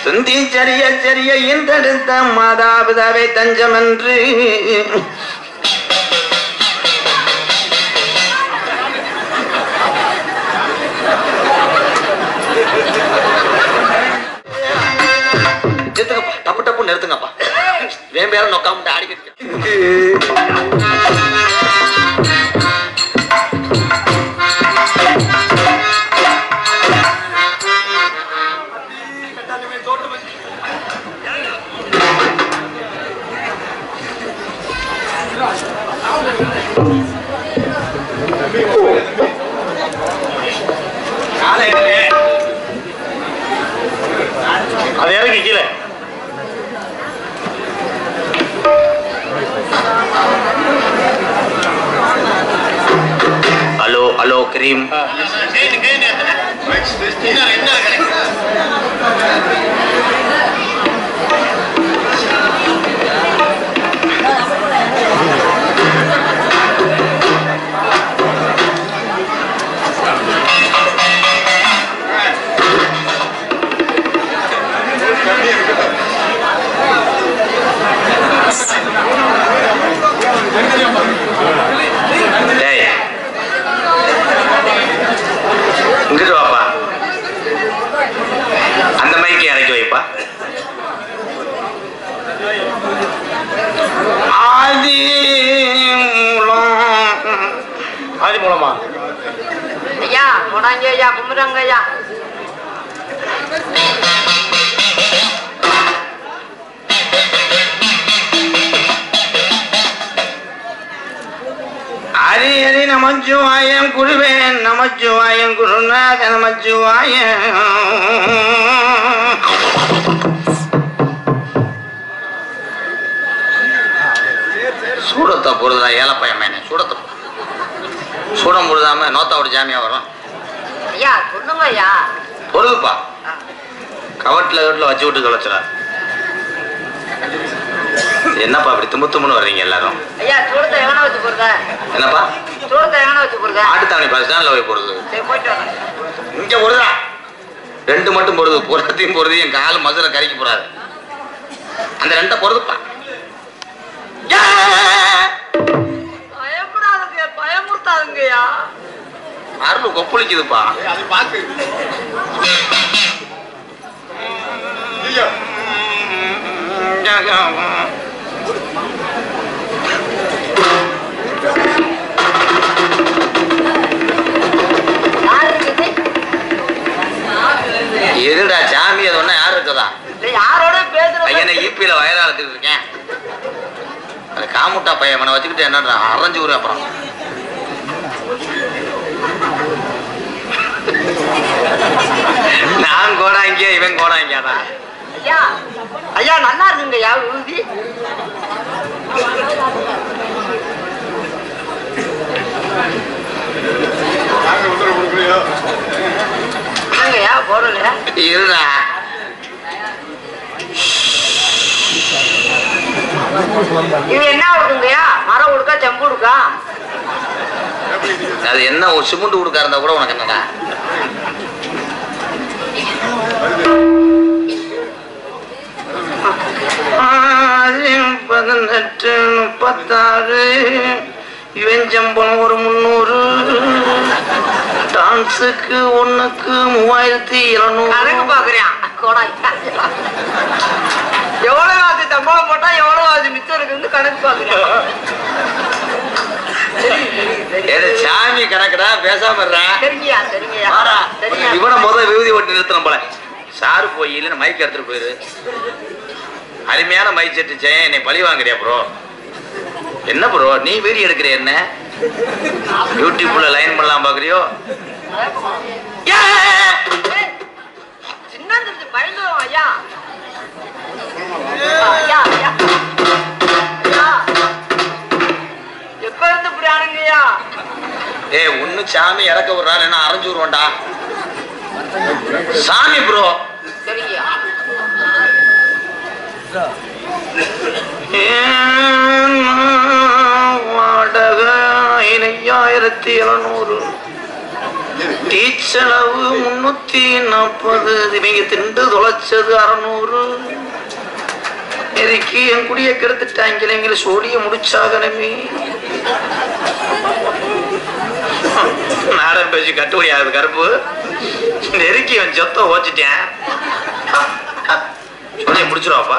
துந்தி சரிய சரிய இன்றெடுத்த மாதாபிதாவை தஞ்சமென்று நிறுத்துங்கப்பா டப்பு டப்பு நிறுத்துங்கப்பா வேன் பேர நொக்காம ஆடிக்கிட்டு அது இறங்கி கீழே ஹலோ ஹலோ கிரீம் டேய் இங்கிட்டு வாப்பா அந்த மைக்கு இறக்கி வைப்பா ஆதி மூலம் ஆதி மூலமா ஐயா போடாங்க ஐயா கும்பிடுறாங்க ஐயா ஹரி ஹரி நமச்சிவாயம் குருவேன் நமச்சிவாயம் குருநாத நமச்சிவாயம் சூடத்தை போடுறதா ஏலப்பையன் மேனே சூடத்தை சூடம் போடுதாம நோத்தாவோட ஜாமியா வரும் ஐயா சொல்லுங்க ஐயா பொறுதுப்பா கவட்டில் கவட்டில் வச்சு விட்டு தொலைச்சிடா என்னப்பா அப்படி தும்பு தும்முன்னு வர்றீங்க எல்லாரும் ஐயா சூடத்தை எவனை வச்சு போடுற என்னப்பா சூடத்தை எவனை வச்சு போடுற ஆட்டுத்தாவணி பஸ் ஸ்டாண்டில் போய் போடுறது சரி போயிட்டு வரேன் இங்க பொருதா ரெண்டு மட்டும் பொருது புறத்தையும் பொருது என் கால் மதுரை கறிக்கு போறாரு அந்த ரெண்டை பொருதுப்பா பயப்படாதுங்க பயமுறுத்தாதுங்கய்யா அருள் கொப்பளிக்குதுப்பா யார் இருக்குது எதுடா சாமி அது ஒண்ணா யாரு இருக்கதா இல்லை யாரோட பேசுறது பையனை ஈப்பியில வயலாளத்துக்கு இருக்கேன் அந்த காமுட்டா பையன் அவனை வச்சுக்கிட்டு என்னடா அரைஞ்சு ஊரு அப்புறம் நான் கோடாங்க இவன் கோடாங்கடா ஐயா ஐயா நல்லா இருக்குங்கய்யா ஊதி என்னங்கய்யா போடல இருடா இது என்ன கொடுக்குங்கய்யா மரம் கொடுக்கா செம்பு கொடுக்கா அது என்ன ஒரு சிமெண்ட் கொடுக்கா இருந்தா கூட உனக்கு என்னடா பதினெட்டு முப்பத்தாறு இவன் சம்பளம் ஒரு முந்நூறு டான்ஸுக்கு ஒண்ணுக்கு மூவாயிரத்தி கணக்கு இருநூறு பாக்குறியா கோடா எவ்வளவு ஆச்சு சம்பளம் போட்டா எவ்வளவு ஆச்சு மிச்சம் இருக்குன்னு கணக்கு பாக்குறியா ஏது சாமி கணக்குடா பேசாம இருடா. சரிங்கய்யா சரிங்கய்யா வாடா. சரிங்க இவனை முத விபூதி ஓட்டி நிறுத்தணும் போல சாரு போய் இல்லைன்னு மைக் எடுத்துட்டு போயிரு அருமையான மைக் செட்டு செய்ய என்னை பழி வாங்குறியா ப்ரோ என்ன ப்ரோ நீ வீடியோ எடுக்கிற என்ன யூடியூப்ல லைன் பண்ணலாம் பாக்குறியோ சின்ன பயந்துரும் ஐயா ஐயா ஐயா ஐயா எப்ப இருந்து இப்படி ஆனுங்கய்யா ஏய் ஒண்ணு சாமி இறக்க விடுறாரு என்ன அரைஞ்சு விடுவோம்டா சாமி ப்ரோ சரிங்கய்யா வாடகை ஐயாயிரத்தி எழுநூறு டீச்சளவு முன்னூத்தி நாற்பது இவங்க திண்டு தொலைச்சது அறநூறு நெருக்கி என் குடிய கெடுத்துட்டாங்களே எங்களை சோடிய முடிச்சாகணுமே நாடன் பேசி கட்டுப்படி ஆகுது கருப்பு நெருக்கி அவன் சொத்த ஓச்சிட்டேன் சோடிய முடிச்சிருவாப்பா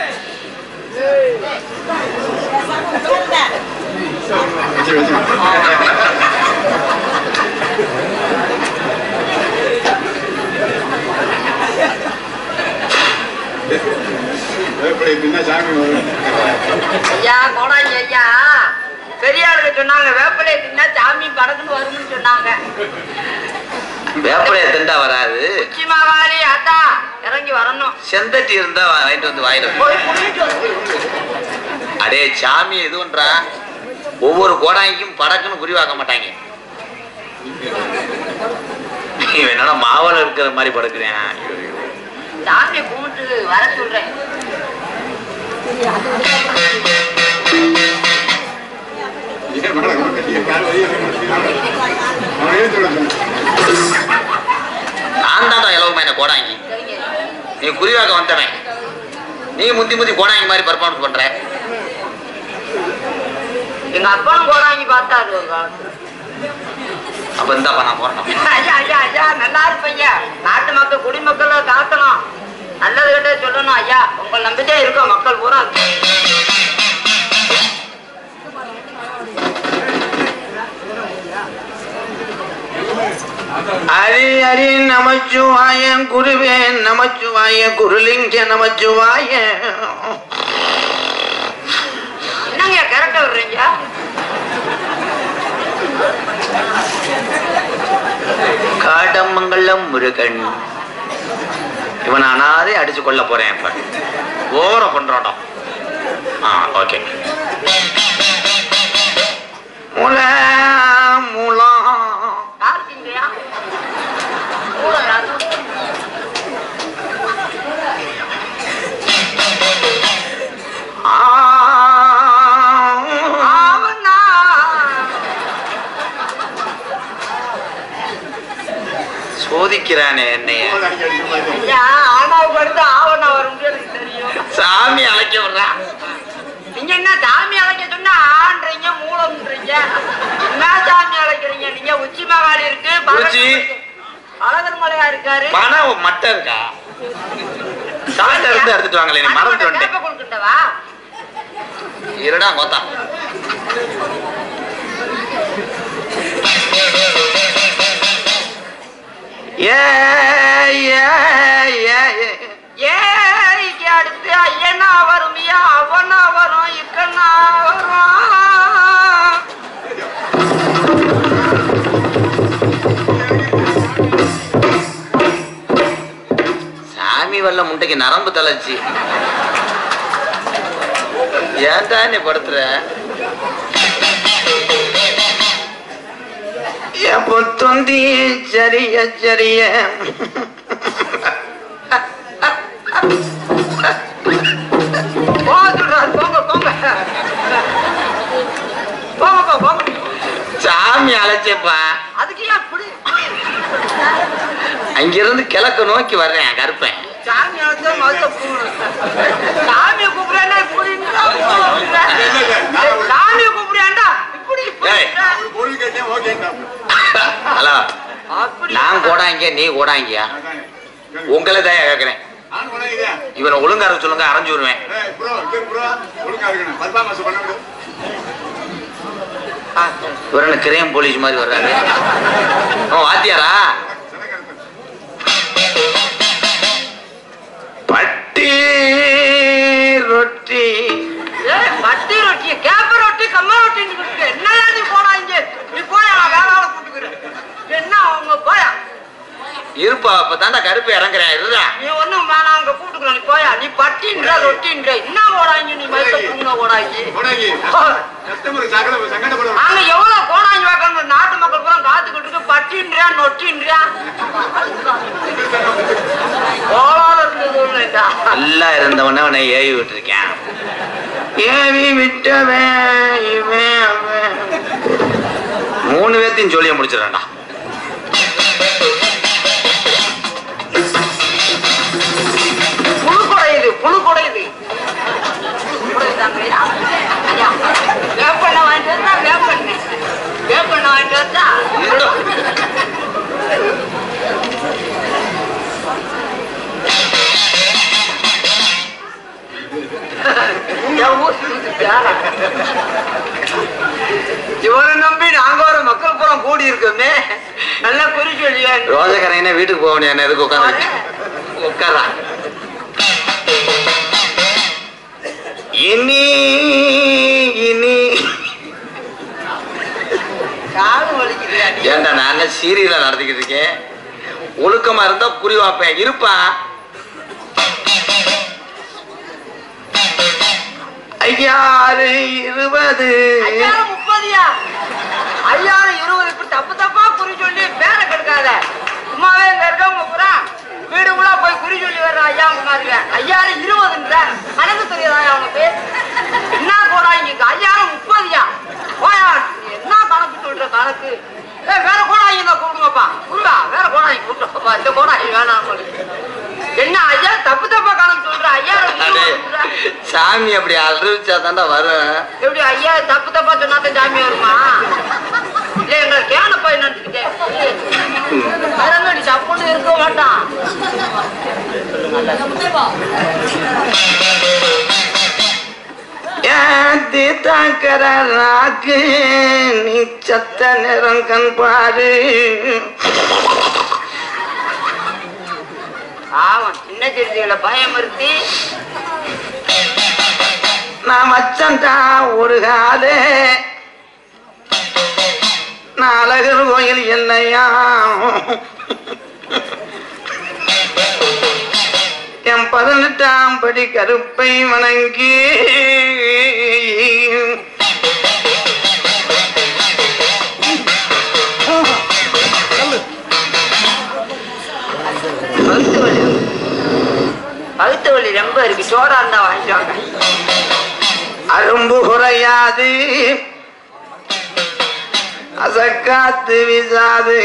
பின்ன சாமி வரும் ஐயா கோடாங்கி ஐயா பெரியாளுக்கு சொன்னாங்க வேப்பிலையை தின்னா சாமி படக்குன்னு வரும்னு சொன்னாங்க வேப்பலைய திண்டா வராது உச்சி மகாளி அத்தா இறங்கி வரணும் செந்தட்டி இருந்தா வாங்கிட்டு வந்து வாயில வை. போய் குளிச்சுட்டு வந்து அடே சாமி எதுன்றா ஒவ்வொரு கோடாங்கிக்கும் படக்குன்னு குறிவாக்க மாட்டாங்க இவன் என்னடா மாவள இருக்கிற மாதிரி படுக்கிறேன் சாமி கும்பிட்டு வர சொல்றேன் ஏன் மேடம் உனக்கு கால் வலி அவன் எழுதி விடுறேன் நான் தான்டா இலவுமா என்ன கோடாங்கி சரிங்க நீ குறிவாக்க வந்தவன் நீ முந்தி முந்தி கோடாங்கி மாதிரி பர்ஃபார்மன்ஸ் பண்ற எங்க அப்பனும் கோடாங்கி பார்த்தாரு ஒரு காலத்துல அப்ப இந்தாப்பா நான் போறேன் ஐயா ஐயா ஐயா நல்லா இருப்பீங்க நாட்டு மக்கள் குடிமக்களை காக்கணும் நல்லது கிட்ட சொல்லணும் ஐயா உங்களை நம்பிட்டே இருக்கோம் மக்கள் பூரா ஹரி ஹரி நமச்சிவாய குருவே நமச்சிவாய குருலிங்க நமச்சிவாய என்னங்க கரெக்டா விடுறீங்க காடமங்கலம் முருகன் இவன் அனாதே அடிச்சு கொள்ள போறேன் இப்ப ஓவர பண்றான்டா ஆ ஓகே முல முலாம் யாருக்குங்கய்யா கூட யாரு ஆவண்ணா சோதிக்கிறானே என்னைய ஐயா ஆனாவுக்கு அடுத்து ஆவண்ணா வரும் எனக்கு தெரியும் சாமி அழைக்க விடுறான் நீங்க என்ன சாமி அழைக்க சொன்னா ஆன்றீங்க மூலம்ன்றீங்க என்ன சாமி அழைக்கிறீங்க நீங்க உச்சி மகாளி இருக்கு உச்சி. அழகர் மலையா இருக்காரு பணம் மட்டை இருக்கா சாட்டை இருந்து எடுத்துட்டு வாங்களே நீ மறந்துட்டு வந்துட்டேன் கேப்ப கொடுக்கண்டவா இருடா கோத்தா ஏ ஏ ஏ ஏ. ஏரிக்கு அடுத்து ஐயனா வருமியா அவனா வரும் இக்கனா வரும் சாமி வல்ல முட்டைக்கு நரம்பு தளர்ச்சி ஏன்டா நீ படுத்துற எப்போ தொந்தி சரிய சரிய போங்க சொல்றாரு, போங்க போங்க போங்கப்பா போங்க சாமி அழைச்சப்பா அதுக்கு ஏன் இப்படி அங்கிருந்து கிழக்கு நோக்கி வர்றேன் கருப்பேன் சாமி அழைச்சா மதுரை கூப்பிடுறேன் சாமியை கூப்பிடுறேன்னா இப்படின்றா, கூப்பிடுறா. சாமியை கூப்பிடுறேன்டா இப்படி ஏய். இப்படின்றா. ஒரு பொருள் கேட்டேன் ஓகேண்டா ஹலோ அப்படி நான் கோடாங்க நீ கோடாங்கியா உங்களை தான் கேட்கிறேன் நான் உனக்கு இவனை ஒழுங்கா இருக்க சொல்லுங்க அரைஞ்சு விடுவேன் ஏய் ப்ரோ இங்க ப்ரோ ஒழுங்கா இருக்கணும் பர்ஃபார்மன்ஸ் பண்ண விடு ஆ, சரி. இவர் என்ன கிரேம் போலீஸ் மாதிரி வர்றாரு ஓ வாத்தியாரா பட்டி ரொட்டி ஏய், பட்டி ரொட்டி கேப்ப ரொட்டி கம்ம ரொட்டி இருக்கு என்னையா நீ போடா இங்க நீ போயா நான் வேற ஆளை கூட்டுக்கிறேன் என்ன அவங்க போயா இருப்பா அப்பதான்டா கருப்பு இறங்குறேன் இருடா நீ ஒண்ணும் வேணாம் அங்க கூட்டுக்கிறோம் நீ போயா நீ பட்டின்ற ரொட்டின்ற என்ன போடாங்க நீ மயக்க தூங்க போடாங்க கொடாங்கி கஸ்டமர் சகல சங்கடப்படுவாங்க நாங்க எவ்வளவு கோடாங்கி வைக்கணும் நாட்டு மக்கள் பூரா காத்துக்கிட்டு இருக்கு பட்டின்றியா நொட்டின்றியா கோளாறு இருந்தது இல்லைடா நல்லா இருந்தவன அவனை ஏவி விட்டுருக்கேன் ஏவி விட்டவன் இவன் அவன். மூணு பேர்த்தையும் சொல்லிய முடிச்சிடறேன்டா ரோஜக்கரைனா வீட்டுக்கு போக வேண்டிய எதுக்கு உட்காந்து உட்காரா இனி இனி காது வலிக்குது ஏன்டா நான் என்ன சீரியல நடத்திக்கிட்டு இருக்கேன் ஒழுக்கமா இருந்தா குறி வைப்பேன் இருப்பா ஐயாறு இருபது ஐயாயிரம் முப்பதுயா ஐயாயிரம் இருபது இப்படி தப்பு தப்பா குறி சொல்லி பேரை கெடுக்காத சும்மாவே இங்க இருக்கவங்க பூரா வீடு கூட போய் குறி சொல்லி வர்ற ஐயா மாதிரி ஐயாயிரம் இருபதுன்ற கணக்கு தெரியாதா அவனுக்கு என்ன போடா இங்க ஐயாயிரம் முப்பதுயா போயா நீ என்ன கணக்கு சொல்ற கணக்கு ஏ வேற கோடாங்கி தான் கூப்பிடுங்கப்பா குருவா வேற கோடாங்கி கூப்பிடுங்கப்பா இந்த கோடாங்கி வேணாம் உங்களுக்கு. என்ன ஐயா தப்பு தப்பா கணக்கு சொல்ற ஐயாயிரம் அடே, இருபதுன்ற சாமி அப்படி அறிவிச்சா தாண்டா வரும் எப்படி ஐயா தப்பு தப்பா சொன்னாத்த ஜாமி வருமா இல்ல எங்க கேனப்பா நினைச்சுக்கிட்டேன் அதெல்லாம் சப்புன்னு இருக்க மாட்டான் ஏத்தி தாக்கற ராக்கு நீ சத்த நிறம் கண் பாரு ஆமா சின்ன சிறுத்தைகளை பயமுறுத்தி நான் மச்சன்டா ஒரு காலே நான் அழகர் கோயில் என்னையா என் பதினெட்டாம் படி கருப்பை வணங்கி பகுத்து வலி பகுத்து வலி ரொம்ப இருக்கு சோடா இருந்தா வாங்கிட்டு அரும்பு குறையாது அசக்காத்து விசாது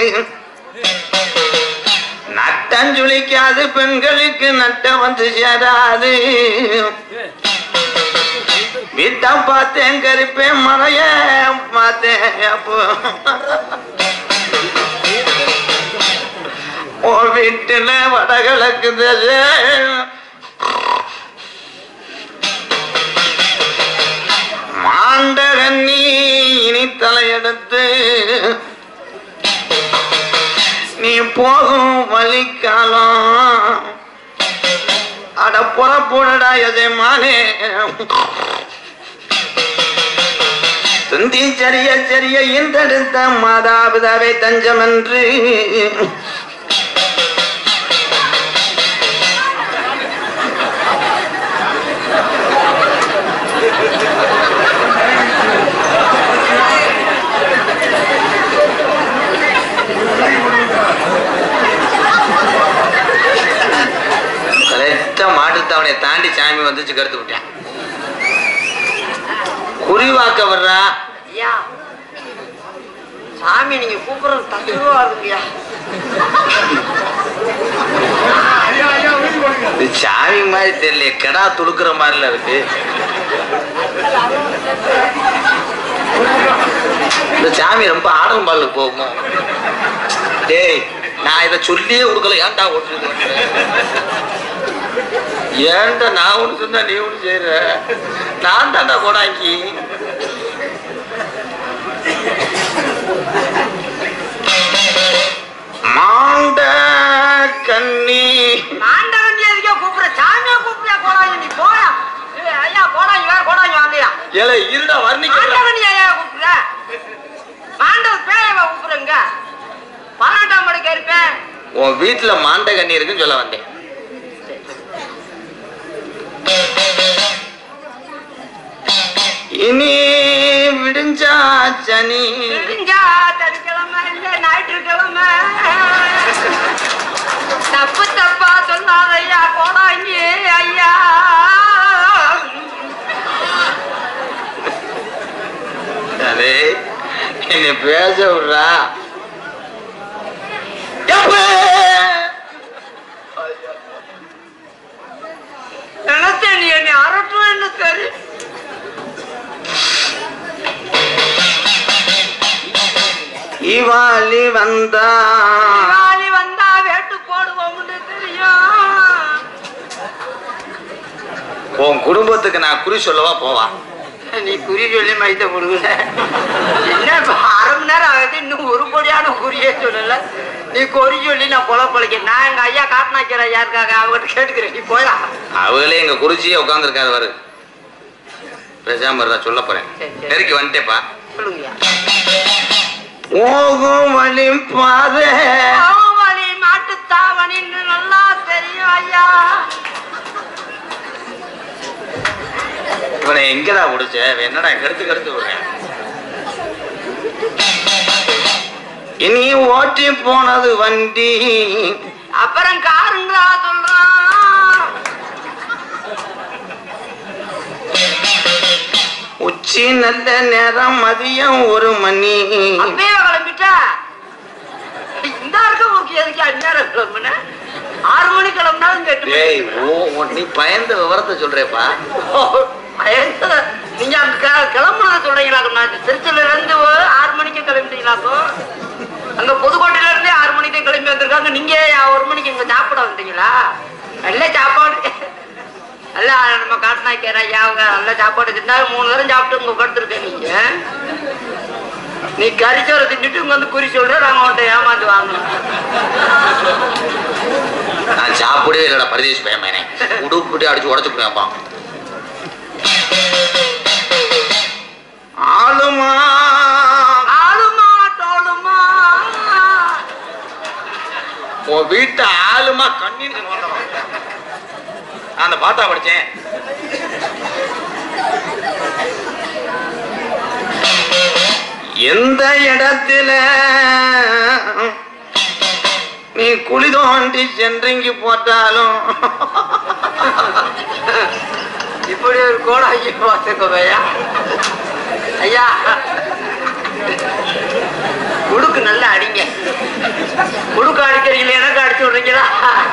நட்டம் சுழிக்காது பெண்களுக்கு நட்டம் வந்து சேராது வீட்டை பார்த்தேன் கருப்பேன் மலைய பார்த்தேன் அப்போ ஓ வீட்டுல வடகிழக்கு திசை மாண்டகன் நீ இனி தலையெடுத்து நீ போகும் வழிக்காலம் அட புறப்புடடா எஜமானே துந்தி சரிய சரிய இந்தெடுத்த மாதாபிதாவை தஞ்சமென்று கரெக்டா மாட்டுத்தவனை தாண்டி சாமி வந்துச்சு கருத்து விட்டேன் குறிவாக்க வர்றா ஐயா சாமி நீங்க கூப்பிடுறது தத்துவா இருக்குயா இது சாமி மாதிரி தெரியல கெடா துடுக்குற மாதிரில இருக்கு இந்த சாமி ரொம்ப ஆடம் பாலுக்கு போகுமா டேய் நான் இதை சொல்லியே கொடுக்கல ஏன்டா ஓட்டுறது ஏன்டா நான் ஒண்ணு சொன்னா நீ ஒண்ணு செய்யற நான் தாண்டா கோடாங்கி மாண்ட கண்ணி மாண்டவன் எதுக்கே கூப்பிடுற சாமியா கூப்பிடுற கோடாங்கி நீ போயா ஏய், ஐயா கோடாங்கி வேற கோடாங்கி வாங்கயா ஏல இருடா வர்ணிக்க மாண்டவன் ஐயா கூப்பிடுற மாண்டவன் பேயவா கூப்பிடுங்க பன்னெண்டாம் மணிக்கு இருப்பேன் உன் வீட்டுல மாண்ட கண்ணி இருக்குன்னு சொல்ல வந்தேன் இனி விடிஞ்சா சனி விடிஞ்சா சனிக்கிழமை இல்ல ஞாயிற்றுக்கிழமை தப்பு தப்பா சொல்லாத ஐயா கோடாங்கி ஐயா அதே என்னை பேச விடுறா எப்ப? நினைச்சேன் நீ என்னை அரட்டுவேன்னு சரி இவாளி வந்தா தீபாவளி வந்தா வேட்டு போடுவோம்னு தெரியும் உன் குடும்பத்துக்கு நான் குறி சொல்லவா போவா நீ குறி சொல்லி மைத்த கொடுக்கல என்ன இப்ப அரை மணி நேரம் ஆகுது இன்னும் ஒரு பொடியான குறியே சொல்லல நீ குறி சொல்லி நான் பொல பொழைக்க நான் எங்க ஐயா காட்டினாக்கிற ஐயா இருக்காங்க அவகிட்ட கேட்டுக்கிறேன் நீ போயா அவங்களே எங்க குறிச்சியே உட்காந்துருக்காரு வரு பேசாம இருந்தா சொல்ல போறேன் சரி, சரி. நெருக்கி வந்துட்டேப்பா சொல்லுங்கய்யா ஓகும் வழி பாதை ஆவணி மாட்டு தாவணின்னு நல்லா தெரியும் ஐயா இவனை எங்கடா முடிச்ச இவன் என்னடா கெடுத்து கெடுத்து விடுறேன் இனி ஓட்டி போனது வண்டி அப்புறம் காருங்களா சொல்றான் உச்சி நல்ல நேரம் மதியம் ஒரு மணி அப்பயே கிளம்பிட்டா இந்த இருக்க உனக்கு எதுக்கு அந்நேரம் கிளம்புன ஆறு மணி கிளம்புனாலும் எட்டு ஏய் மணி ஓ ஓ, நீ பயந்த விவரத்தை சொல்றேப்பா பயந்து நீங்க அங்க க- கிளம்புனத சொல்றீங்களாக்கும் நான் திருச்சியில இருந்து ஒரு ஆறு மணிக்கு கிளம்பிட்டீங்களாக்கும் அங்க புதுக்கோட்டையில இருந்தே ஆறு மணிக்கு கிளம்பி வந்திருக்காங்க நீங்க ஒரு மணிக்கு இங்க சாப்பிட வந்தீங்களா நல்ல சாப்பாடு நல்ல நம்ம காட்டினாக்கிற ஐயா அவங்க நல்ல சாப்பாடு தின்னா மூணு நேரம் சாப்பிட்டு இங்க படுத்துருக்கேன் நீங்க நீ கறிச்சோரை தின்னுட்டு இங்க வந்து குறி சொல்ற நாங்க அவன்கிட்ட ஏமாந்து வாங்கணும் நான் சாப்பிடவே இல்லடா பரதேசி பயமேனே உடுப்புட்டு அடிச்சு உடச்சுக்குறேன்ப்பா ஆளுமா ஆளுமா டோளுமா உன் வீட்டை ஆளுமா கண்ணீர் நோண்டணும். நான் அந்த பாட்டா படிச்சேன் எந்த இடத்துல நீ குழி தோண்டி சென்றங்கி போட்டாலும் இப்படி ஒரு கோடம் ஐயா பார்த்துக்கோ ஐயா ஐயா உடுக்கு நல்லா அடிங்க உடுக்கு அடிக்கிறீங்களே எனக்கு அடிச்சு விடுறீங்களா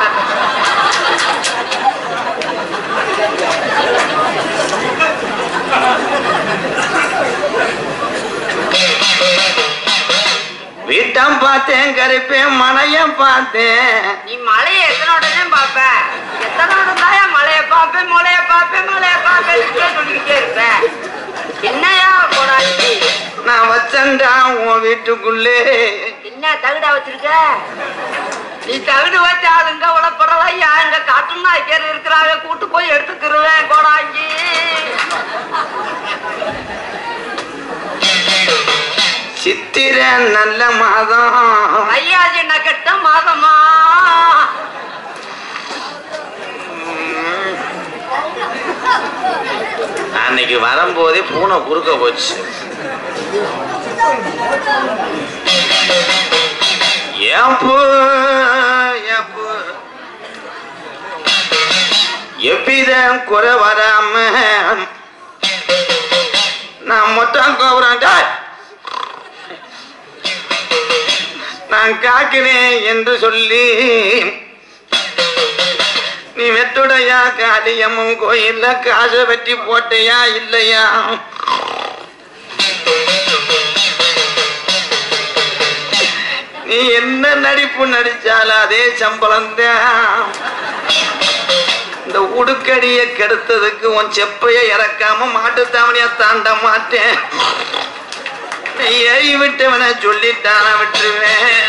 வீட்டம் பார்த்தேன் கருப்பேன் மனையம் பார்த்தேன் நீ மலையை எத்தனை உடனே பார்ப்ப எத்தனை உடனே மலையை பார்ப்பேன் மலையை பார்ப்பேன் மலையை பார்ப்பேன் சொல்லிக்கிட்டே இருப்பேன் என்னையா கோடாச்சி நான் வச்சண்டா உன் வீட்டுக்குள்ளே என்ன தகுடா வச்சிருக்க நீ தகுடு வச்சு ஆளுங்க உழப்படலாம் எங்க காட்டுன்னா கேரு இருக்கிறாங்க கூட்டு போய் எடுத்துக்கிருவேன் கோடாங்கி சித்திர நல்ல மாதம் ஐயாஜி நக்கட்ட மாதமா அன்னைக்கு வரும்போதே பூனை குறுக்க போச்சு ஏப்பு ஏப்பு எவ்வித குறை வராம நான் மொத்தம் கோபுறேன் நான் காக்கினேன் என்று சொல்லி நீ வெட்டுடையா காளியம்மன் கோயில்ல காசை வெட்டி போட்டையா இல்லையா நீ என்ன நடிப்பு நடிச்சாலும் அதே சம்பளம் தான் இந்த உடுக்கடிய கெடுத்ததுக்கு உன் செப்பைய இறக்காம மாட்டுத்தாவணிய தாண்ட மாட்டேன் நீ ஏறி விட்டவன சொல்லிட்டான விட்டுருவேன்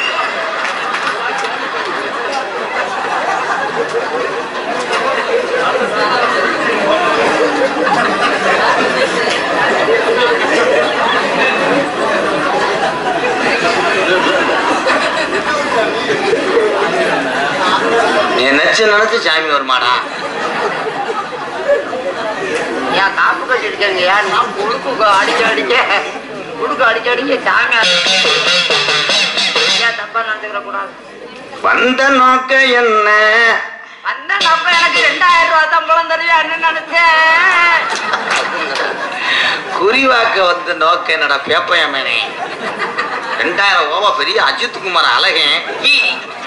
நீ நினைச்சு நினைச்சு சாமி வருமாடா ஏன் காப்பு கட்டி அடிக்காங்க ஏன் நான் உடுக்கு அடிக்க அடிக்க உடுக்கு அடிக்க அடிக்க தாங்க ஏன் தப்பா நினைச்சுக்கிற கூடாது வந்த நோக்க என்ன அந்த நம்ம எனக்கு ரெண்டாயிரம் ரூபாய் சம்பளம் தருவியான்னு நினைச்சேன் குறிவாக்க வந்த நோக்க என்னடா பேப்பையமேனே ரெண்டாயிரம் ஓவா பெரிய அஜித் குமார் அழகன் ஈ.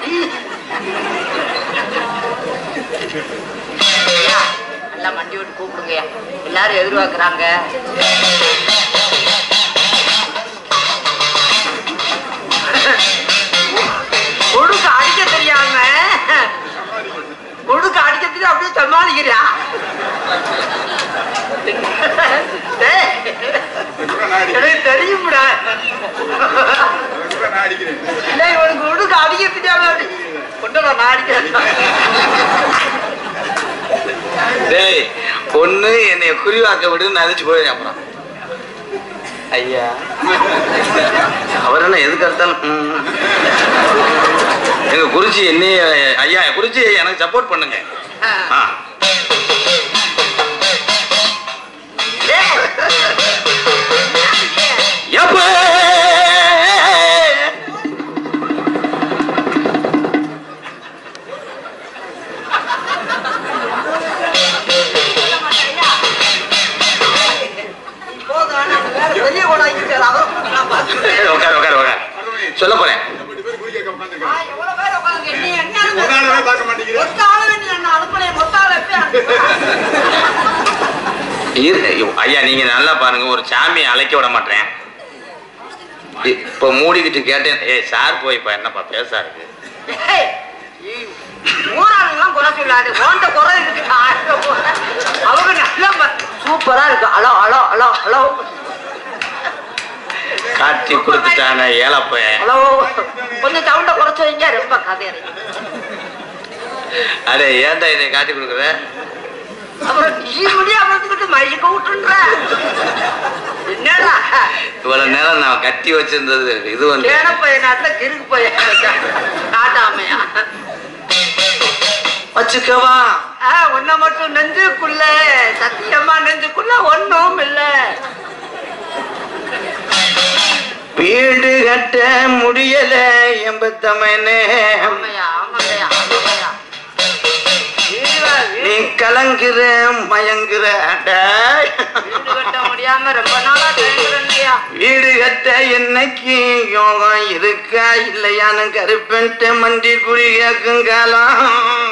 ஐயா, நல்லா மண்டி விட்டு கூப்பிடுங்கய்யா எல்லாரும் எதிர்பார்க்கறாங்க உடுக்கு அடிக்க தெரியாம உடுக்கு அடிக்க தெரியும் அப்படியே சமாளிக்கிறியா டேய், அதுக்கு நான் அடிக்கிறேன் எனக்கு தெரியும்டா அதுக்கு நான் அடிக்கிறேன் இல்லை உனக்கு உடுக்கு தெரியாம அப்படி கொண்டு வா, நான் அடிக்கிறேன் டேய் பொண்ணு என்னை குறிவாக்க விடுன்னு நினைச்சு போய் அப்புறம் ஐயா அவர் என்ன எதுக்கு எடுத்தாலும் ம். எங்க குறிச்சி என்னைய ஐயா குறிச்சி எனக்கு சப்போர்ட் பண்ணுங்க ஆ. ஏய். எப்ப போதும், ஆனா அந்த வேலை வெளியே கொண்டாங்கிட்டு அவரை கூப்பிட்டு நான் பார்த்துக்கிறேன். உட்கார உட்கார உட்கார சொல்ல போறேன் ரெண்டு பேரும் குளிக்க ஆ, உட்காந்துருக்காங்க எவ்வளவு பேர் உட்கார்ந்து நீ என்ன ஒரு ஆளவே பார்க்க மாட்டேங்கிறேன் ஒத்த ஆளவே நீ என்ன அனுப்பலையே, மொத்த ஆளை எப்படி அனுப்புவ? இரு ஐயோ, ஐயா நீங்க நல்லா பாருங்க ஒரு சாமியை அழைக்க விட மாட்டேன் இப்போ மூடிக்கிட்டு கேட்டேன் ஏய் சார் போய்ப்பா என்னப்பா பேசாருக்கு ஏய், இ- ஊராளுங்கெல்லாம் குறை சொல்லாது. உன்கிட்ட குறை இருக்கு. ஆயிரம் குறை. அவங்க நல்லா ப- சூப்பரா இருக்கு அலோ அலோ அலோ அலோ காட்டி கொடுத்துட்டான ஏழப்ப ஹலோ கொஞ்சம் சவுண்ட குறைச்சு வைங்க ரொம்ப கதை இருக்கு அடே ஏன்டா இதை காட்டி கொடுக்குற அப்புறம் நீ முடியாம இருந்துக்கிட்டு மழிக்க விட்டுன்ற என்னடா இவ்வளவு நேரம் நான் கட்டி வச்சிருந்தது இது வந்து கேன பையன் நாட்டுல கிறுக்கு பையன் காட்டாமையா வச்சுக்கவா ஆ, உன்னை மட்டும் நெஞ்சுக்குள்ள சத்தியமா நெஞ்சுக்குள்ள ஒண்ணும் இல்ல வீடு கட்ட முடியல எம்பத்தமனே ஆமையா ஆமையா ஆமையா வீடு வா- நீ வீடு கலங்குற மயங்குற டேய். வீடு கட்ட முடியாம ரொம்ப நாளா தயங்குறேன் இல்லையா வீடு கட்ட என்னைக்கு யோகம் இருக்கா இல்லையான்னு கருப்பன்ட்டு மண்டி குழி கேட்கும் காலம்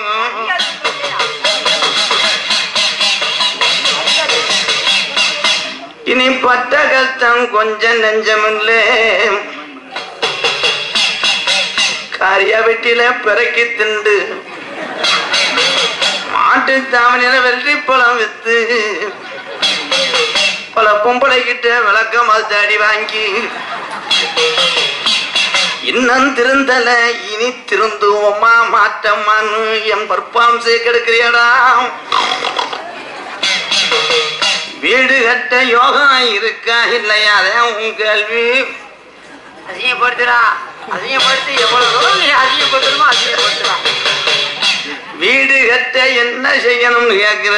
இனி பட்ட கஷ்டம் கொஞ்சம் நெஞ்சமில்லை காரிய வெட்டில பிறக்கி திண்டு மாட்டு தாவணியில வெள்ளி பழம் வித்து பல பொம்பளை கிட்ட விளக்கம் தாடி வாங்கி இன்னும் திருந்தல இனி திருந்துவோமா மாட்டமான்னு என் பர்பாம்சே கெடுக்கிறியடா வீடு கட்ட யோகம் இருக்கா இல்லையா அதான் உன் கேள்வி அதிகப்படுத்துறா அதிகப்படுத்தி எவ்வளவு தூரம் நீ அதிகப்படுத்தணுமோ அதிகப்படுத்துறா வீடு கட்ட என்ன செய்யணும்னு கேக்குற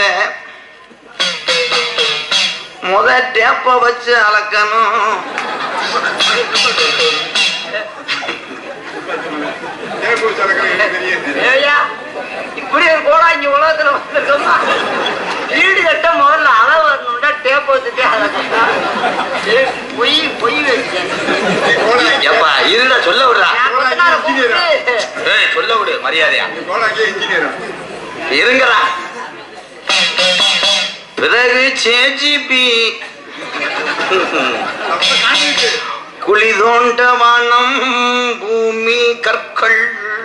முத டேப்ப வச்சு அளக்கணும் தேப்பு சலக்கரை தெரியும் ஏய்யா, இப்படி ஒரு கோடா இங்க உலகத்துல வந்திருக்கோமா வீடு கட்ட முதல்ல அளவு வரணும்னா டேப் வச்சுட்டு அதை கட்டா. ஏய், பொய் பொய் வச்சேன் எப்பா இருடா சொல்ல விடுறா நான் கொஞ்ச நாள் கூப்பிட்டு ஏய் சொல்ல விடு மரியாதையா கோலாக்கே இன்ஜினியரா இருங்கடா பிறகு சேஜிபி அப்ப காட்டிட்டு குழி தோண்ட வானம் பூமி கற்கள்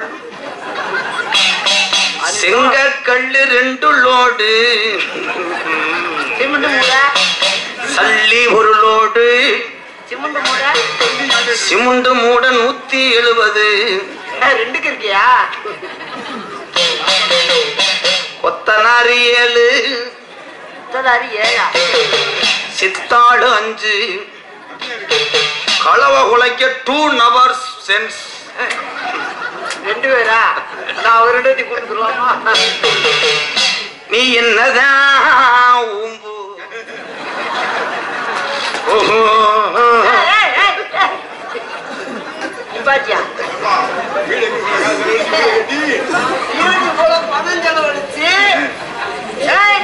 செங்கற்கல்லு ரெண்டு லோடு சிமெண்ட் மூட சல்லி ஒரு லோடு சிமெண்ட் மூட சிமுண்டு மூட நூத்தி எழுபது ஏய், ரெண்டுக்கு இருக்கியா கொத்தனாரி ஏழு முத்ததாரி ஏழா சித்தாடு அஞ்சு களவ குலைக்க டூ நவர்ஸ் சென்ஸ் ரெண்டு பேரா நான் ஒரு ரெண்டு கொடுத்துருவாமா நீ என்னதான் ஊம்பு ஓஹோ. பாத்தியா அப்பா வீடு காசு கட்டி இருபது போல பணம் செலவழிச்சு ஏய்,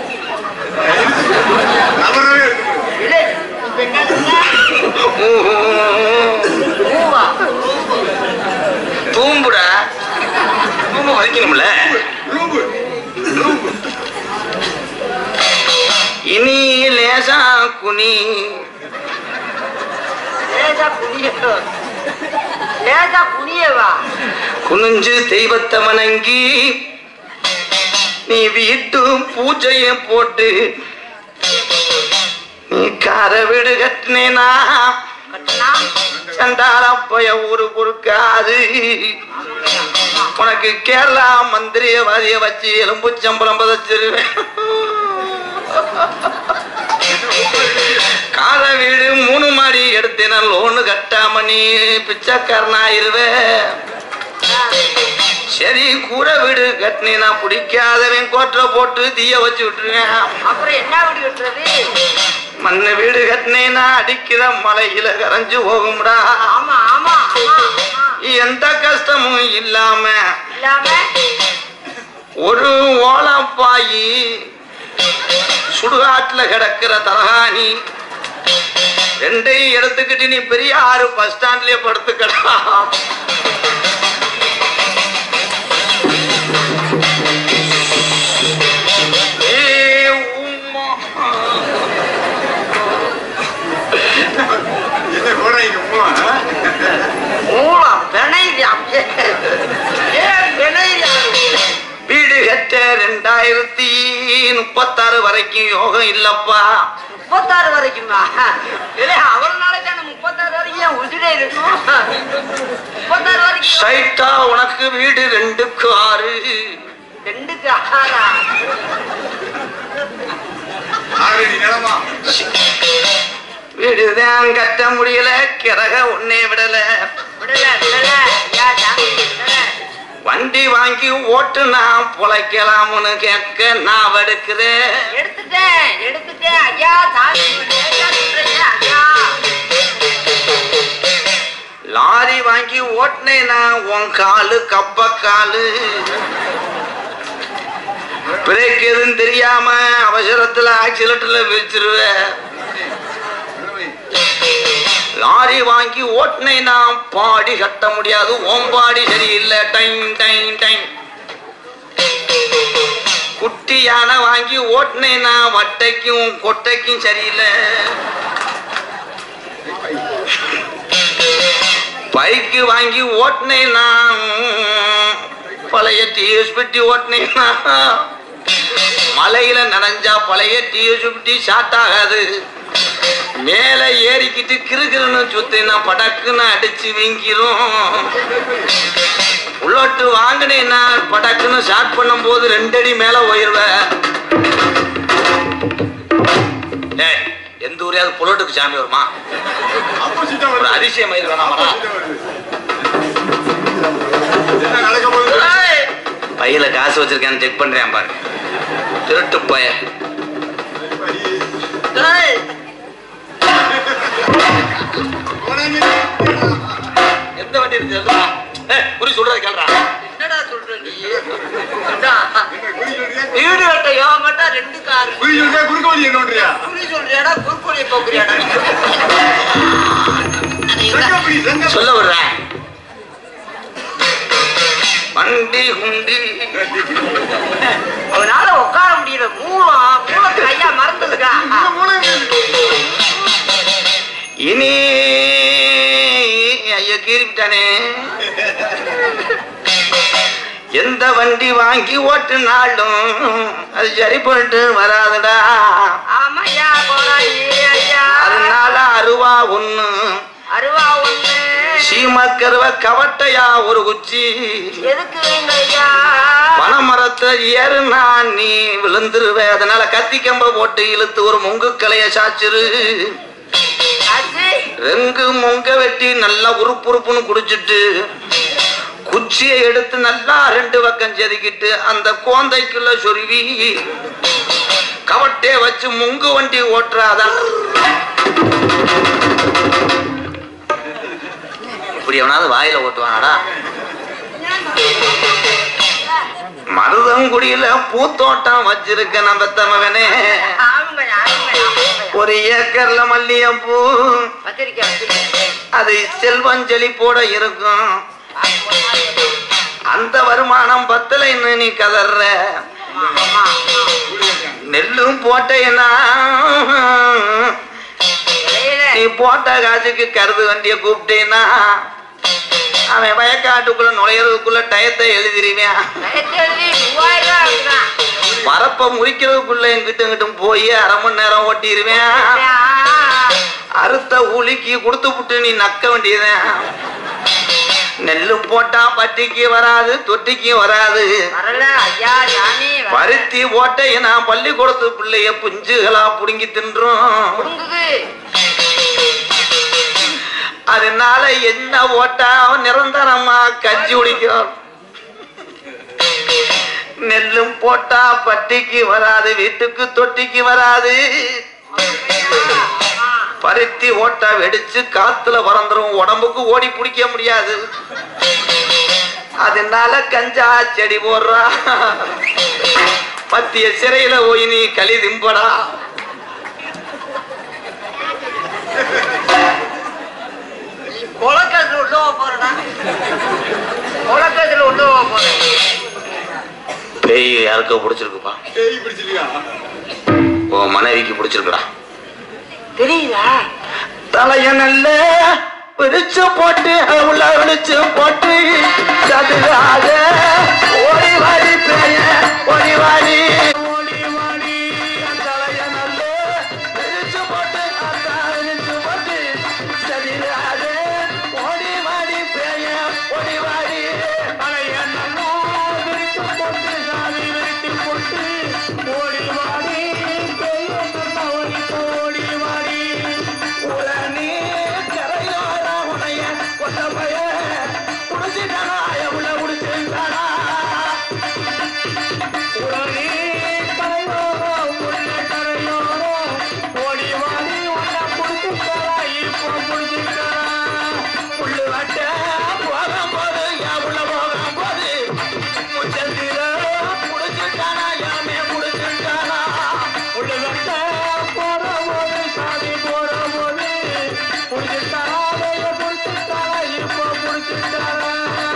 நபரவே எடுத்துட்டு இல்லை, இப்ப என்ன சொன்ன? ஊஹு. பூவா? தூம்புடா தூம்பு வலிக்கணும்ல ரூபு ரூபு இனி லேசா குனி லேசா குனிய லேசா குனியவா குனிஞ்சு தெய்வத்தை வணங்கி நீ வீட்டு பூஜைய போட்டு நீ கார வீடு கட்டினேனா கட்டுனா சண்டாளப்பய ஊரு பொறுக்காது உனக்கு கேரளா மந்திரியவாதிய வச்சு எலும்பு சம்பளம் பதச்சிருவேன் கால வீடு மூணு மாடி எடுத்தேன லோனு கட்டாம நீ பிச்சைக்காரனாயிருவேன் சரி கூரை வீடு கட்டினா பிடிக்காதவன் கோட்டை போட்டு தீய வச்சு விட்டுருவேன் அப்புறம் என்ன வீடு கட்டுறது மண்ணு வீடு கட்டினேனா அடிக்கிற மலையில கரைஞ்சு போகும்டா ஆமா ஆமா ஆமா ஆமா. எந்த கஷ்டமும் இல்லாம இல்லாம ஒரு ஓலப்பாயி சுடுகாட்டுல கிடக்கிற தலகாணி ரெண்டையும் எடுத்துக்கிட்டு நீ பெரிய ஆறு பஸ் ஸ்டாண்ட்லயே படுத்துக்கடா ஏய், உம்மா. என்ன போடுறீங்க அம்மா மூளா பிணைது அப்படியே ஏன் பிணைது வீடு கட்ட ரெண்டாயிரத்தி முப்பத்தாறு வரைக்கும் யோகம் இல்லப்பா முப்பத்தாறு வரைக்குமா இல்ல அவர் நாளைக்கு அந்த முப்பத்தாறு வரைக்கும் ஏன் உசுரே இருக்கும் முப்பத்தாறு வரைக்கும் ஸ்ட்ரைட்டா உனக்கு வீடு ரெண்டுக்கு ஆறு ரெண்டுக்கு ஆறா ஆறடி நிலமா வீடுதான் கட்ட முடியல கிறக ஒன்னே விடல விடல விடல ஐயா சாமி விடல வண்டி வாங்கி ஓட்டு நான் பொழைக்கலாம்னு கேட்க நான் எடுக்கிறேன் எடுத்துட்டேன் எடுத்துட்டேன் ஐயா சாமி லேட்டா சொல்றீங்க, ஐயா லாரி வாங்கி ஓட்டினேனா உன் காலு கப்ப காலு பிரேக் எதுவும் தெரியாம அவசரத்துல ஆக்சிலேட்டர்ல வச்சிருவேன் லாரி வாங்கி ஓட்டினேனா பாடி கட்ட முடியாது ஓம்பாடி சரியில்லை டைம் டைம் டைம் குட்டி யானை வாங்கி ஓட்டினேனா வட்டைக்கும் கொட்டைக்கும் சரியில்லை பைக்கு வாங்கி ஓட்டினேனா பழைய டிஎஸ் பெட்டி ஓட்டினேனா மலையில நனைஞ்சா பழைய டிஎஸ் பெட்டி ஷார்ட் ஆகாது மேல ஏறிக்கிட்டு கிறுகிறுன்னு சுத்தினா படக்குன்னு அடிச்சு வீங்கிரும் புல்லட்டு வாங்கினேன்னா படக்குன்னு ஷார்ட் பண்ணும் போது ரெண்டடி மேல போயிருவேன் ஏய் எந்த ஊரையாவது புல்லட்டுக்கு சாமி வருமா ஆப்போசிட்டா ஒரு வருது அதிசயம் மயில் வேணாமா ஆப்போசிட்டா வருது என்ன நடக்க போகுது பையில காசு வச்சிருக்கேன்னு செக் பண்றேன் பாரு திருட்டு பய டேய், போனாங்க. எந்த வண்டி இருக்கு சொல்லுடா. ஏய், குறி சொல்றதை கேளுடா என்னடா சொல்ற நீ அடா, என்ன குறி சொல்றியா? வீடு கட்ட யோகம் கட்டா ரெண்டு காரு குறி சொல்றியா, குறுக்கு வழி என்னன்றியா? குறி சொல்றியாடா குறுக்கோழி போக்குறியாடா செங்கப்படி, செங்கப்படி. சொல்ல விடுறேன் வண்டி குண்டி அவனால உட்கார முடியல மூலம் மூலத்தை ஐயா மறந்துருக்கா இந்த மூணு இருக்கு. இனி ஐயோ கீறிவிட்டானே எந்த வண்டி வாங்கி ஓட்டுனாலும் அது சரி பண்ணிட்டு வராதுடா ஆமாய்யா போறாய் ஐயா அதனால அருவா ஒண்ணு அருவா ஒண்ணு சீமக்கருவ கவட்டையா ஒரு குச்சி எதுக்கு வேங்க ஐயா பனைமரத்தை ஏறுனா நீ விழுந்துருவ அதனால கத்தி கம்ப போட்டு இழுத்து ஒரு முங்கு கலைய சாச்சிரு அது ரெங்கு மொங்க வெட்டி நல்லா உறுப்புறுப்புன்னு குடிச்சிட்டு குச்சியை எடுத்து நல்லா ரெண்டு பக்கம் செதுக்கிட்டு அந்த கோந்தைக்குள்ள சொருவி கவட்டே வச்சு முங்கு வண்டி ஓட்டுறாதான் இப்படி எவனாவது வாயில ஓட்டுவானாடா மருதங்குடியில பூத்தோட்டம் வச்சிருக்க நம்ம தமவனே ஆமாங்க ஆமாங்க ஆமாங்க ஒரு ஏக்கர்ல மல்லிகைப்பூ வச்சிருக்கேன் வச்சிருக்கேன் அது செல்வம் செழிப்போட இருக்கும் அந்த வருமானம் பத்தலைன்னு நீ கதற ஆமா நெல்லும் போட்டேன்னா இடையில நீ போட்ட காசுக்கு கருது வண்டிய கூப்பிட்டேன்னா அவன் வயக்காட்டுக்குள்ள நுழையறதுக்குள்ள டயத்தை எழுதிருவேன் நயத்தேதி மூவாயிரம் ரூபா இருக்குதான் பரப்ப முறிக்கிறதுக்குள்ள எங்கிட்ட எங்கிட்டும் போய் அரை மணி நேரம் ஓட்டிடுவேன் அறுத்த உலுக்கி கொடுத்து புட்டு நீ நக்க வேண்டியதுதான் நெல்லு போட்டா பட்டிக்கு வராது தொட்டிக்கு வராது வரல ஐயா சாமி வரல. பருத்தி ஓட்டைய நான் பள்ளிக்கூடத்து பிள்ளைய புஞ்சுகளா புடுங்கி தின்றோம் புடுங்குது அதனால என்ன ஓட்டா நிரந்தரமா கஞ்சி குடிக்கிறோம் நெல்லும் போட்டா பட்டிக்கு வராது வீட்டுக்கு தொட்டிக்கு வராது பருத்தி ஓட்டா வெடிச்சு காத்துல பறந்துரும் உடம்புக்கு ஓடி பிடிக்க முடியாது அதனால கஞ்சா செடி போடுறா மத்திய சிறையில போய் நீ களி திம்படா குளக்கத்துல உள்ள போறடா குளக்கத்துல உள்ள போறேன் பேய் யாருக்கோ பிடிச்சிருக்குப்பா பேய் பிடிச்சிருக்கா உன் மனைவிக்கு பிடிச்சிருக்குடா தெரியுதா தலைய நல்ல விரிச்சு போட்டு உள்ள விழிச்சு போட்டு சதுராக ஓடி வாடி பேய ஓடி வாடி ஓடி வாடி என் தலைய நல்ல விரிச்சு போட்டு அத்தா விரிச்சு போட்டு சதுராக ஓடி வாடி பேய ஓடி வாடி தலைய நல்ல விரிச்சு போட்டு சாதி விரிச்சு போட்டு ஓடி வாடி பேய ஓடி ஓடி வாடி உடனே கரையோர உடைய கொண்ட பய குடிச்சிட்டானா எவ்வளோ குடிச்சிட்டானா உடனே கரையோர உள்ள கரையோர ஓடி வாடி உன்னை குடிச்சிட்டாரா இப்போ குடிச்சிட்டாரா புள்ளு வட்ட போகும்போது எவ்வளோ போகும்போது முச்சந்திர குடிச்சிட்டானா யாமே குடிச்சிட்டானா புள்ளு வட்ட போகும்போது சாமி போகும்போது குடிச்சிட்டாரா வேலை குடிச்சிட்டாரா இப்போ குடிச்சிட்டாரா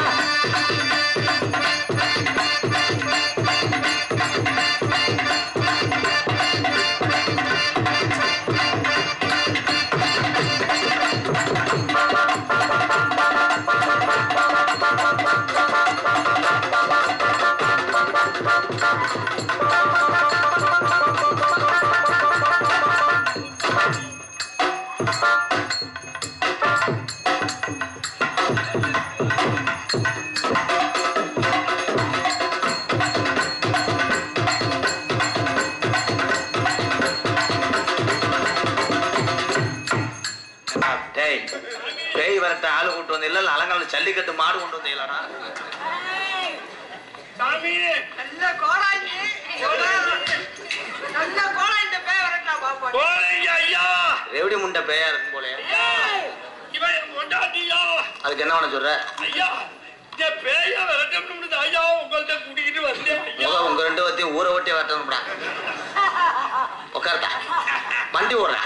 டேய் பேய் வரட்ட ஆளு கூட்டு வந்து இல்ல அலங்கால ஜல்லிக்கட்டு மாடு கொண்டு வந்தீங்களாடா சாமி நல்ல கோடாங்கி நல்ல கோடா இந்த பேய் வரட்டா பாப்பா கோழைங்க ஐயா ரெவடி முண்டை பேயா இருக்கும் போல ஐயா இவன் கொண்டாட்டியா அதுக்கு என்ன பண்ண சொல்ற ஐயா இந்த பேய விரட்டணும்னு ஐயா உங்கள்ட்ட கூட்டிக்கிட்டு வந்தேன் ஐயா முக உங்க ரெண்டு வத்தையும் ஊரை ஒட்டி வரட்டணும்டா உட்கார்டா வண்டி ஓடுறா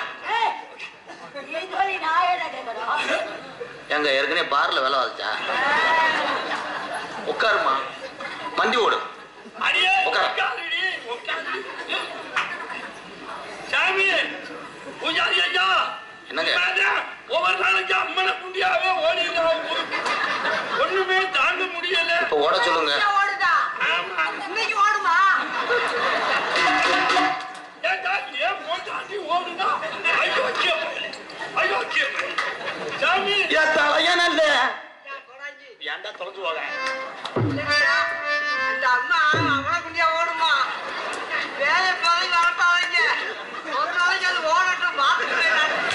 எங்க ஏற்கனவே பார்ல வேலை வந்துச்சா உட்காருமா வண்டி ஓடு அடியே உட்காரு. உட்காருடி, உட்காரு. சாமி பூஜாரி ஐயா என்னங்க? நான் ஒவ்வொரு நாளைக்கு அம்மனை குண்டியாவே ஓடிடுறேன் ஒண்ணுமே தாங்க முடியல இப்ப ஓட சொல்லுங்க ஓடுதா ஆமா இன்னைக்கு ஓடுமா ஏன்டா ஏன் போட்டாண்டி ஓடுனா அயோக்கிய பயலே, அயோக்கிய பயலே. சாமி என் தலையனல்ல கோடாங்கி ஏன்டா தொலைஞ்சு போக இல்லையா? இந்த அம்மா அவனை குண்டியா ஓடுமா வேலை பதவி வரட்டாதீங்க ஒரு நாளைக்கு அது ஓடட்டும் பார்த்துட்டு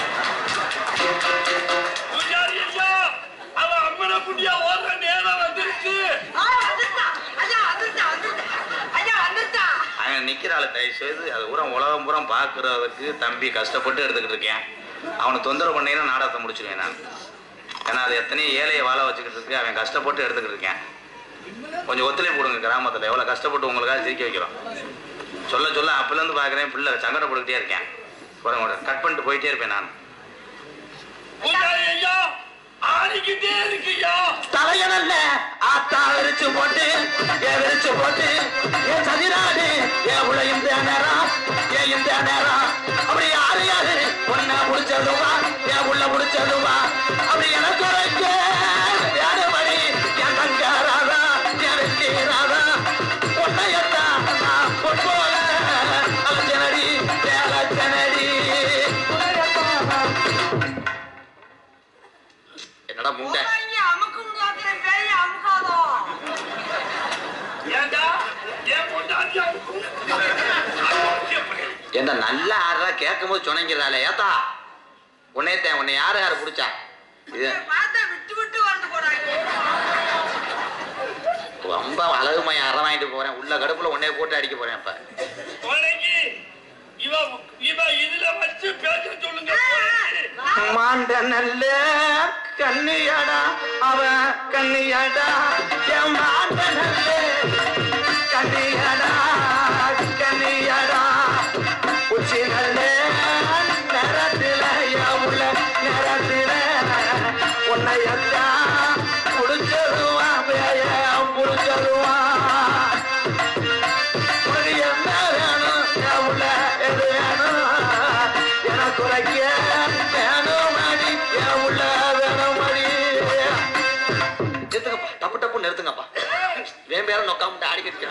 பூஜாரி ஐயா அவ அம்மனை குண்டியா ஓடுற நேரம் வந்துருச்சு ஆ வந்துட்டான் ஐயா வந்துட்டான் வந்துட்டான் ஐயா வந்துட்டான் அவன் நிக்கிறாள் தயவு செய்து அது பூரா உலகம் பூரா பாக்குறதுக்கு தம்பி கஷ்டப்பட்டு எடுத்துக்கிட்டு இருக்கேன் அவனை தொந்தரவு பண்ணீங்கன்னா நாடகத்தை முடிச்சிருவேன் நான் ஏன்னா அது எத்தனையோ ஏழையை வாழ வச்சுக்கிட்டு இருக்கு அவன் கஷ்டப்பட்டு எடுத்துக்கிட்டு இருக்கேன் கொஞ்சம் ஒத்துழைப்பு கொடுங்க கிராமத்துல எவ்வளவு கஷ்டப்பட்டு உங்களுக்காக சிரிக்க வைக்கிறோம் சொல்ல சொல்ல அப்பலேருந்து பார்க்குறேன் பிள்ளை சங்கடப்பட்டுக்கிட்டே இருக்கேன் பாருங்க கட் பண்ணிட்டு போயிட்டே இருப்பேன் நான் பூஜாரி ஐயா ஆடிக்கிட்டே இருக்கியா தலையனல்ல ஆத்தா விரிச்சு போட்டு ஏ விரிச்சு போட்டு ஏ சதிராடு ஏ உழையும் நேரம் ஏ இந்த நேரம் அப்படி யாரு யாரு பொண்ண முடிச்சதுவா ஏ உள்ள முடிச்சதுவா அப்படி எனக்கு உரைக்க யாரு மணி என் தங்க ராதா என் வெற்றி ராதா பொண்ணையத்தா நான் பொன்போல அலச்சனடி ஏ அலச்சனடி பொண்ணையத்தா என்ன நல்லா ஆடுறா கேட்கும் போது சொன்னங்கிறதால ஏத்தா உன்னையத்தேன் உன்னை யாரு யாரு பிடிச்சா இது பார்த்தா விட்டு விட்டு வந்து போறாங்க ரொம்ப அழகுமைய அற வாங்கிட்டு போறேன் உள்ள கடுப்புல உன்னைய போட்டு அடிக்க போறேன் இப்ப கோழைக்கு இவ இவ இதுல வச்சு பேச சொல்லுங்க கோழைக்கு. மாண்ட நல்ல கண்ணியாடா அவ கண்ணியாடா என் மாண்ட நல்ல கண்ணியாடா கண்ணியாடா உச்சி நல்ல நேரத்துல என் உள்ள நேரத்துல உன்னையத்தா புடிச்சருவான் பேய புடிச்சருவான் உனக்கு என்ன வேணும் என் உள்ள எது வேணும் எனக்கு உரைக்க வேணும் அடி என் உள்ள வேணும் அடி நிறுத்துங்கப்பா டப்பு டப்பு நிறுத்துங்கப்பா வேன் பேர நொக்காம அடிக்கிட்டு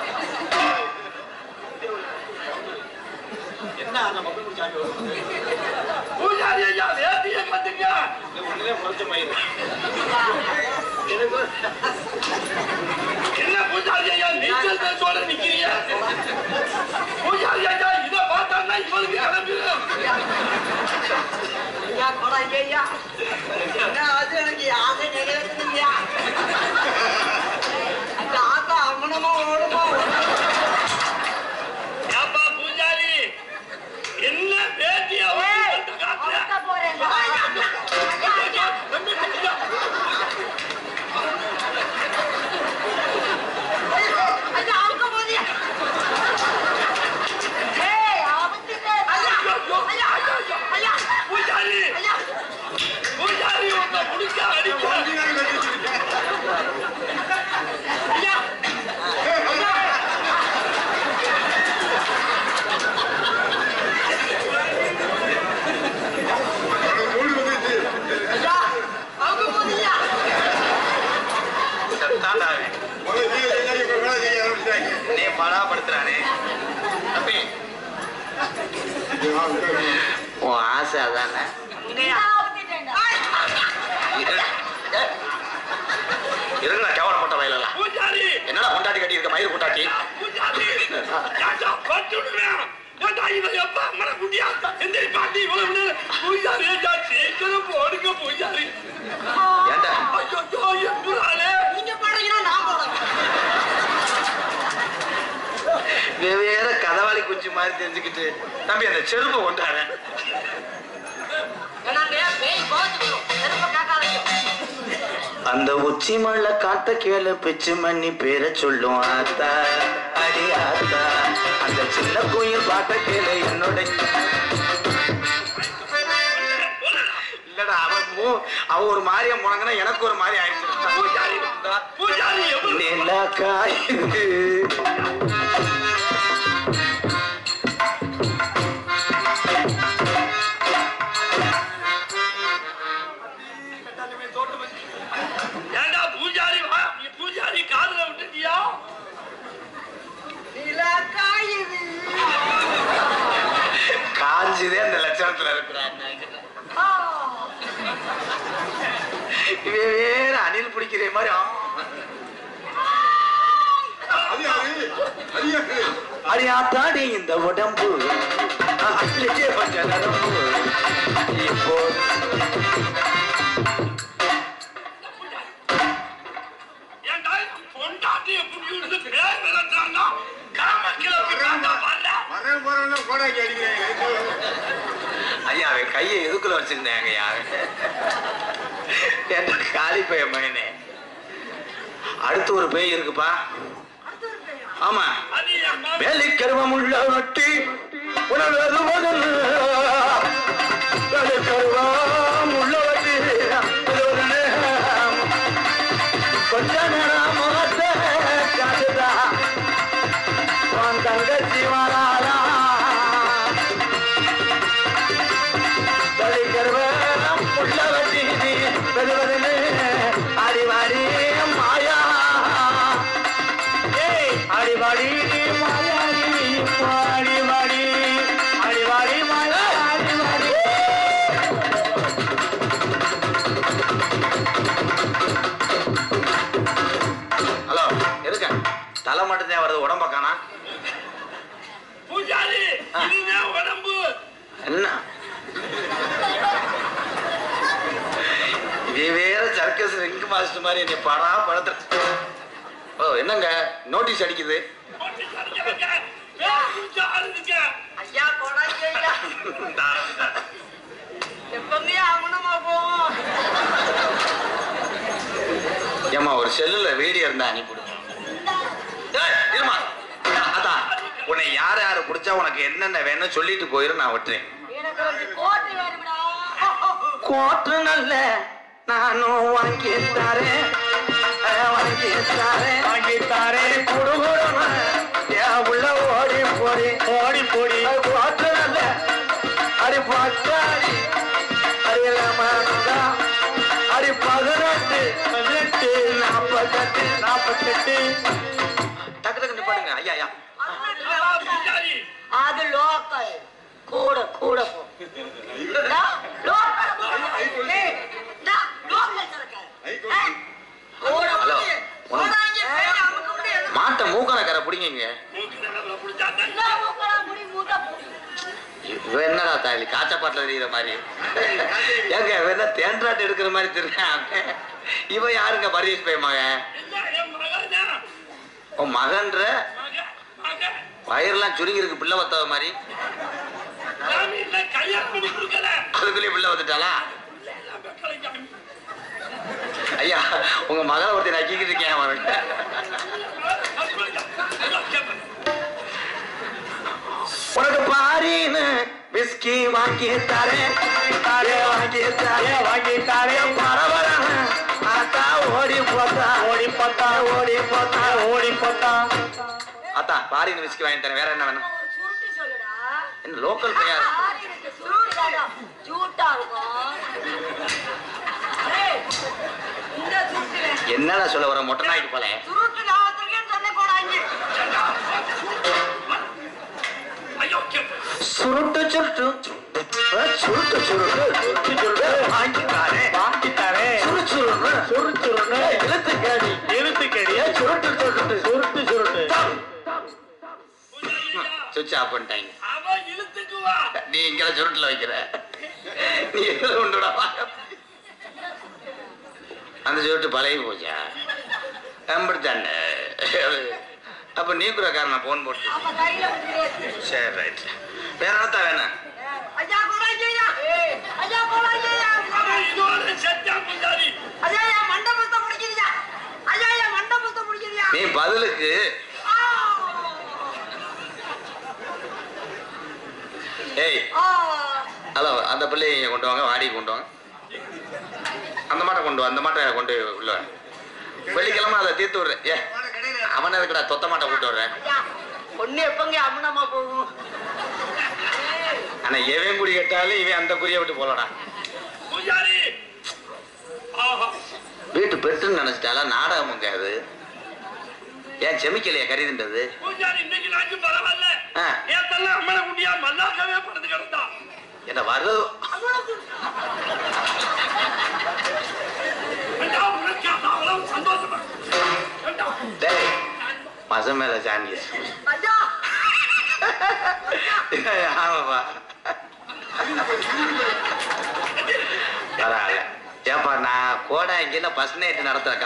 பூஜாரி ஐயா வேட்டிய கட்டுங்க என்ன பூஜாரி ஐயா நீச்சல் பேசோட நிக்கிறீங்க பூஜாரி ஐயா இத பார்த்தான்னா இவனுக்கு கிளம்பிடும் ஐயா கொடாங்க ஐயா என்ன அது எனக்கு ஆசை நிறைவேற்றுங்கய்யா இந்த ஆத்தா அம்மனமா ஓடுமா ஏப்பா பூஜாரி என்ன வேட்டிய வந்து காட்டுற ஐயா அவுக்க போதியா ஏய் ஆபத்துக்கு ஐயா ஐயா ஐயா ஐயா பூஜாரி ஐயா பூஜாரி உன்னை முடிக்க அடிக்க வண்டிதான் கட்டி வச்சிருக்கேன். ஐயா அது மூடு வந்துருச்சு. ஐயா அவுக்க போதியா முதல்ல கீழே செஞ்சாங்க, இப்ப மேல செய்ய ஆரம்பிச்சிட்டாங்க. நீ படாப்படுத்துறானே தம்பி இது வா, உட்காரு. உன் ஆசை அதானே இருங்க கேவலப்பட்ட வயலெல்லாம் பூஜாரி என்னடா கொண்டாட்டி கட்டி இருக்க மயிர் கொண்டாட்டி பூஜாரி ஏண்டா பட்டுடுவேன் ஏண்டா இவன் எப்ப அம்மனை குட்டியா எந்திரி பாட்டி இவ்வளவு நேரம் பூஜாரி ஏண்டா சீக்கிரம் போடுங்க பூஜாரி ஏண்டா ஐயோ எம்புறாளே நீங்க பாடுறீங்கன்னா நான் பாடுறேன் வெவ்வேறு கதவாளி குஞ்சு மாதிரி தெரிஞ்சுக்கிட்டு தம்பி அந்த செருப்பை கொண்டாட என்னங்க பேய் கோச்சுக்கணும் செருப்ப கேட்காதீங்க அந்த உச்சி மலை காத்த கேளு பிச்சு மண்ணி பேர சொல்லும் ஆத்தா அடி ஆத்தா அந்த சின்ன குயில் பாட்ட கேளு என்னோட இல்லடா அவன் மூ- அவ ஒரு மாதிரியா முடங்கினா எனக்கு ஒரு மாதிரி பூஜாரி ஆயிடுச்சு பூஜாரி எவ்வளவு நிலா காயுது ஏண்டா பூஜாரி வா பூஜாரி காதுல விட்டுட்டியா நிலா காயுது காஞ்சுதே அந்த லட்சணத்துல இருக்கிறான் ஆ. இவன் வேற அணில் பிடிக்கிற மாதிரி ஆ. அது யாரு? அது யாரு? அடியாத்தாடி இந்த உடம்பு அட்லிக்கே பஞ்ச நரம்பு இப்போ ஏண்டா பொண்டாட்டிய புடிச்சு பேர் விளட்டான்னா காம கிளம்பி வேண்டா வரல வரேன் போறவன்லாம் கோடாக்கி அடிக்கிறாங்க. ஐயா அவன் கையை எதுக்குள்ள வச்சிருந்தாங்க ஐயா என்ற காளி பைய மகனே அடுத்து ஒரு பேய் இருக்குப்பா ஆமா அது என் மகன். வேலை கருவம் உள்ள வட்டி உணர்வது முதல் வேலை கருவம் உள்ள வட்டி அது ஒரு நேரம். கொஞ்ச நேரம் முகத்தை காட்டுதா உன் தங்கச்சி வராளா வேலை கருவம் உள்ள வட்டி வெதுவெதுன்னு அடிவாடி மாயா ஏய் அடிவாடி மாயாடி அடிவாடி அடிவாடி மாயா அடிவாடி ஹலோ எதுக்க தலை மட்டும்தான் வருது உடம்ப காணா பூஜாரி இதுதான் உடம்பு என்ன இதே வேற சர்க்கஸ் ரிங்க் மாஸ்டர் மாதிரி என்னை படா படத்து ஓ என்னங்க நோட்டீஸ் அடிக்குது போட்டு சரிக்கிறங்க. பேர் குறிச்சு ஆளுங்க. ஐயா கொடாங்க ஐயா எப்பங்க அம்மனமா போவோம் ஏமா ஒரு செல்லுல வீடியோ இருந்தா அனுப்பிவிடு ஏய், இருமா அதான் உன்னை யார் யாரு பிடிச்சா உனக்கு என்னென்ன வேணும் சொல்லிட்டு போயிரு நான் விட்டுறேன் எனக்கு வந்து கோட்டு வேணும்டா கோட்டு நல்ல நானும் வாங்கி தரேன் வாங்கி தரேன் வாங்கி தரேன் குடுகுடுன்னு என் உள்ள ஓடி போடி ஓடி போடி கோட்டு நல்ல அடி பக்காடி அடியலமானதா அடி பதினெட்டு பதினெட்டு நாற்பத்தெட்டு நாற்பத்தெட்டு டக்கு டக்கு பாடுங்க ஐயா ஐயா ஆமா, பூஜாரி. அது லோக்கல் கூட கூட போ டா, லோக்கல் போ. ஏய், டா, லோக்கல் சரக்கு. ஏய், கூட ஹலோ. போ. போடாங்க, பேரை அமுக்க முடியாது. மாட்டை மூக்கன கரை பிடிங்க மூக்கு தடவை பிடிச்சா தான் என்ன மூக்கடா, முடி மூட்டை போ. இவன் என்னடா தாலி காய்ச்சப்பாட்டில் தெரியுற மாதிரி ஏங்க இவன் என்ன தேன்றாட்டு எடுக்கிற மாதிரி தெரியான் இவன் யாருங்க பரீஷ் பை மகன் என்ன என் மகன்தான். உன் மகன்ற மகன், மகன். வயிறுலாம் சுருங்கி இருக்கு பிள்ளை வத்தவ மாதிரி சாமி இல்ல, கல்யாணம் பண்ணி கொடுக்கல. அதுக்குள்ளேயே பிள்ளை வந்துட்டாளா எல்லாம் வெக்கலை சாமி. ஐயா உங்க மகளை ஒருத்தர் நக்கிக்கிட்டு இருக்கேன் அவனுக்கு உனக்கு பாரின்னு விஸ்கி வாங்கி தரேன் தாரே வாங்கி தரேன் வாங்கி தரேன் பரவலான ஆத்தா ஓடி போத்தா ஓடி போத்தா ஓடி போத்தா ஓடி போத்தா அத்தா பாரின்னு விஸ்கி வாங்கி தரேன் வேற என்ன வேணும் ஒரு சுருட்டு சொல்லுடா. என்ன லோக்கல் பையன் ஆரி இருக்கு, சுருட்டுதாடா. ஜூட்டா இருக்கும். ஏய், இந்த சுருட்டு வேணும். என்னடா சொல்ல வர மொட்டை நாய்க்கு போல சுருட்டு நான் வச்சிருக்கேன்னு சொன்னேன் போடாங்க. ஐயோ கேப்பு. சுருட்டு சுருட்டு சுருட்டு சுருட்டு சுருட்டு சுருட்டு வாங்கி தரேன் வாங்கி தரேன் சுரு சுருன்னு சுரு சுருன்னு இழுத்து கேடி இழுத்து கேடி சுருட்டு சுருட்டு சுருட்டு சுருட்டு பூஜாரியா, சுவிட்ச் ஆஃப் பண்ணிட்டாங்க அவன் இழுத்துக்குவா நீ இங்க சுருட்டுல வைக்கிற நீ எதுல உண்டுடா அந்த சுருட்டு பழகி போச்சா கம்பிடுத்தாண்ட அப்ப நீ கூட காரணம் போன் போட்டு அப்ப கையில விட்டுரு. சரி ரைட் வேற என்னத்தா வேணும் ஐயா போடாங்க ஐயா. ஐயா போடாங்க ஐயா. அவன் இதோட செத்தா பூஜாரி ஐயா ஐயா மண்டபத்தை முடிக்கிறியா ஐயா ஐயா மண்டபத்தை முடிக்கிறியா நீ பதிலுக்கு ஆ. ஏய் ஆ. ஹலோ அந்த பிள்ளைய இங்க கொண்டு வாங்க வாடி கொண்டு வாங்க அந்த மாட்டை கொண்டு வா அந்த மாட்டை கொண்டு போய் உள்ள வா. வெள்ளிக்கிழமை அதை தீர்த்து விடுறேன் ஏ அவனை எதுக்குடா தொத்த மாட்டை கூட்டு வர்றேன் ஐயா பொண்ணு எப்பங்க அம்மனமா போகும் ஆனா எவன் குடி கேட்டாலும் இவன் அந்த குறியை விட்டு போலடா பூஜாரி ஆஹா வீட்டு பெட்டுன்னு நினைச்சிட்டாலா நாடகமுங்க அது ஏன் செமிக்கலையா கருதுன்றது பூஜாரி இன்னைக்கு நாச்சு பரவாயில்ல ஆ. நேத்தெல்லாம் அம்மனை குட்டியா மல்லாக்கவே படுத்து கிடந்தா என்ன வர்றது ஐயா, உனக்கு அவ்வளவு சந்தோஷமா ஏண்டா? டேய் மசம் மேல சாந்தி ஐயா ஆமாப்பா பரவாயில்ல ஏப்பா நான் கோடா இங்கே பஸ் நைட்டு நடத்துறக்கா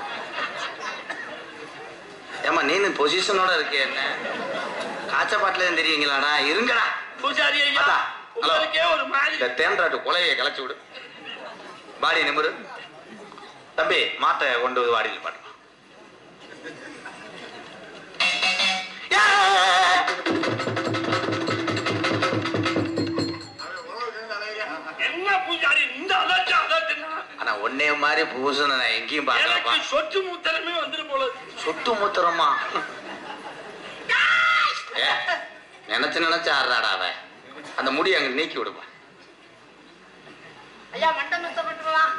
ஏமா நீனு பொசிஷனோட இருக்கே என்ன காய்ச்சப்பாட்டுல தெரியுங்களாடா இருங்கடா பூஜாரி ஐயா அதான். ஹலோ. உங்களுக்கே ஒரு மாதிரி இந்த தேன்றாட்டு குலையை கிளச்சி விடு பாடி நிமிரு தம்பி மாட்டை கொண்டு போய் வாடியில் பாட்டு என்ன பூஜாரி இந்த அலட்சி அலட்டுனா ஆனா ஒன்னே மாதிரி பூசண நான் எங்கேயும் பார்க்கலப்பா எனக்கு சொட்டு மூத்தரமே வந்துரு போல சுட்டு மூத்திரமா ஏ, நினைச்சு நினைச்சு ஆடுறாடா அவன் அந்த முடி அங்க நீக்கி விடுப்பா ஐயா மண்டபத்தை மட்டும் வா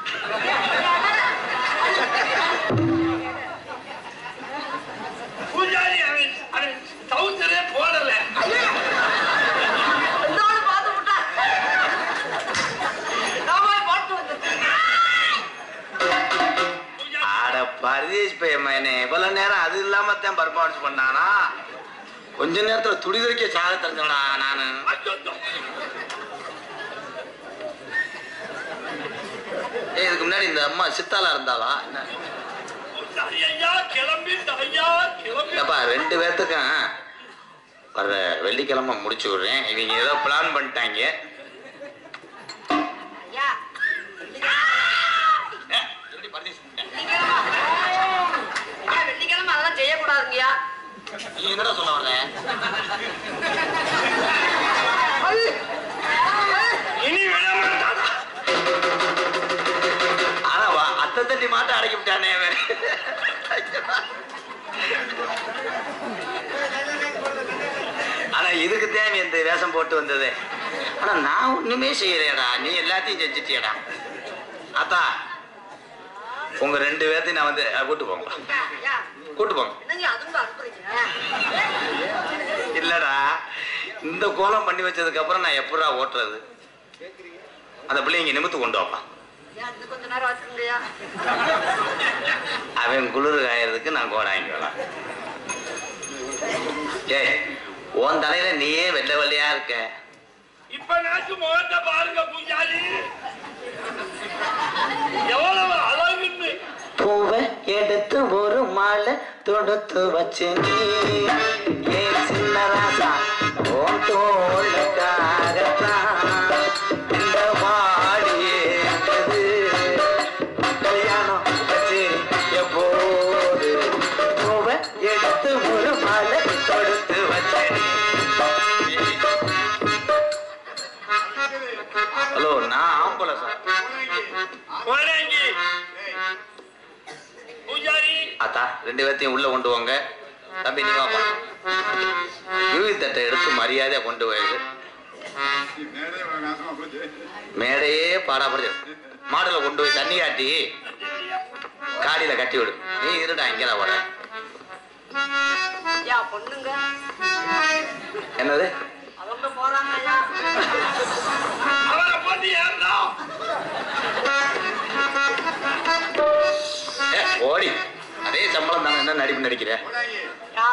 பூஜாரி அவன் அவன் சவுத்தரே போடல இன்னொரு பார்த்து விட்டா நான் போய் பார்த்து வந்துட்டேன் பூஜாரி ஆட பரதேஷ் பையன் மகனே இவ்வளவு நேரம் அது இல்லாம தான் பர்ஃபார்மன்ஸ் பண்ணானா கொஞ்ச நேரத்துல துடி துடிக்க சாக தெரிஞ்சடா நானு ஐயோ ஏய், இதுக்கு முன்னாடி இந்த அம்மா சித்தாலா இருந்தாளா என்ன பூசாரி ஐயா கிளம்பிட்டு ஐயா கிளம்பி ஏப்பா ரெண்டு பேர்த்துக்கும் வர்ற வெள்ளிக்கிழமை முடிச்சு விடுறேன் இவங்க ஏதோ பிளான் பண்ணிட்டாங்க ஐயா ஏ, எப்படி permission பண்ணிட்டேன்? ஐயா, வெள்ளிக்கிழமை அதெல்லாம் செய்யக்கூடாதுங்கய்யா நீ என்னடா சொல்ல வர்ற இனி விட மாட்டானா ஆனா வா- அத்தை தட்டி மாட்ட அடக்கி விட்டானே அவன். ஆனா இதுக்கு தேவை இந்த வேஷம் போட்டு வந்தது ஆனா நான் ஒண்ணுமே செய்யலையடா நீ எல்லாத்தையும் செஞ்சுட்டியடா அத்தா உங்க ரெண்டு பேர்த்தையும் நான் வந்து அஹ், கூட்டு போங்க ஐயா, ஐயா, கூட்டு போங்க என்னங்க அதுவும் அனுப்புறீங்க இல்லடா இந்த கோலம் பண்ணி வச்சதுக்கு அப்புறம் நான் எப்படா ஓட்டுறது அந்த பிள்ளைங்க நிமித்து கொண்டு வாப்பா ஐயா இன்னும் கொஞ்ச நேரம் வச்சுக்கோங்கய்யா அவன் குளிர் காயறதுக்கு நான் கோடை வாங்கிக்கலாம் ஏய் உன் தலையில நீயே வெள்ளை வெள்ளையா இருக்க இப்ப நாச்சு முகத்தை பாருங்க பூஜாரி எவ்வளவு அழகுன்னு பூவை எடுத்து ஒரு மாலை தொடுத்து வச்சு நீ ஏன் சின்ன ராசா உன் தோளுக்காகத்தான் இந்த வாடி ஏங்குது. கல்யாணம் வச்சு எப்போது பூவை எடுத்து ஒரு மாலை தொடுத்து வச்சு ஹலோ நான் ஆம்பளை சார் வணங்கி பூஜாரி அத்தா ரெண்டு பேர்த்தையும் உள்ள கொண்டு வாங்க தம்பி நீ வாப்பா யூவி தட்டை எடுத்து மரியாதையா கொண்டு போயிடு மேலே நாசமா போச்சு மேடையே பாடாப்படுது மாடுல கொண்டு போய் தண்ணி காட்டி காடியில கட்டி விடு நீ இருடா இங்கதான் வர ஐயா பொண்ணுங்க என்னது அவங்க போறாங்க ஐயா அவரை போட்டு ஏறா ஏ, ஓடி அதே சம்பளம் தானே என்ன நடிப்பு நடிக்கிற போடாங்க ஐயா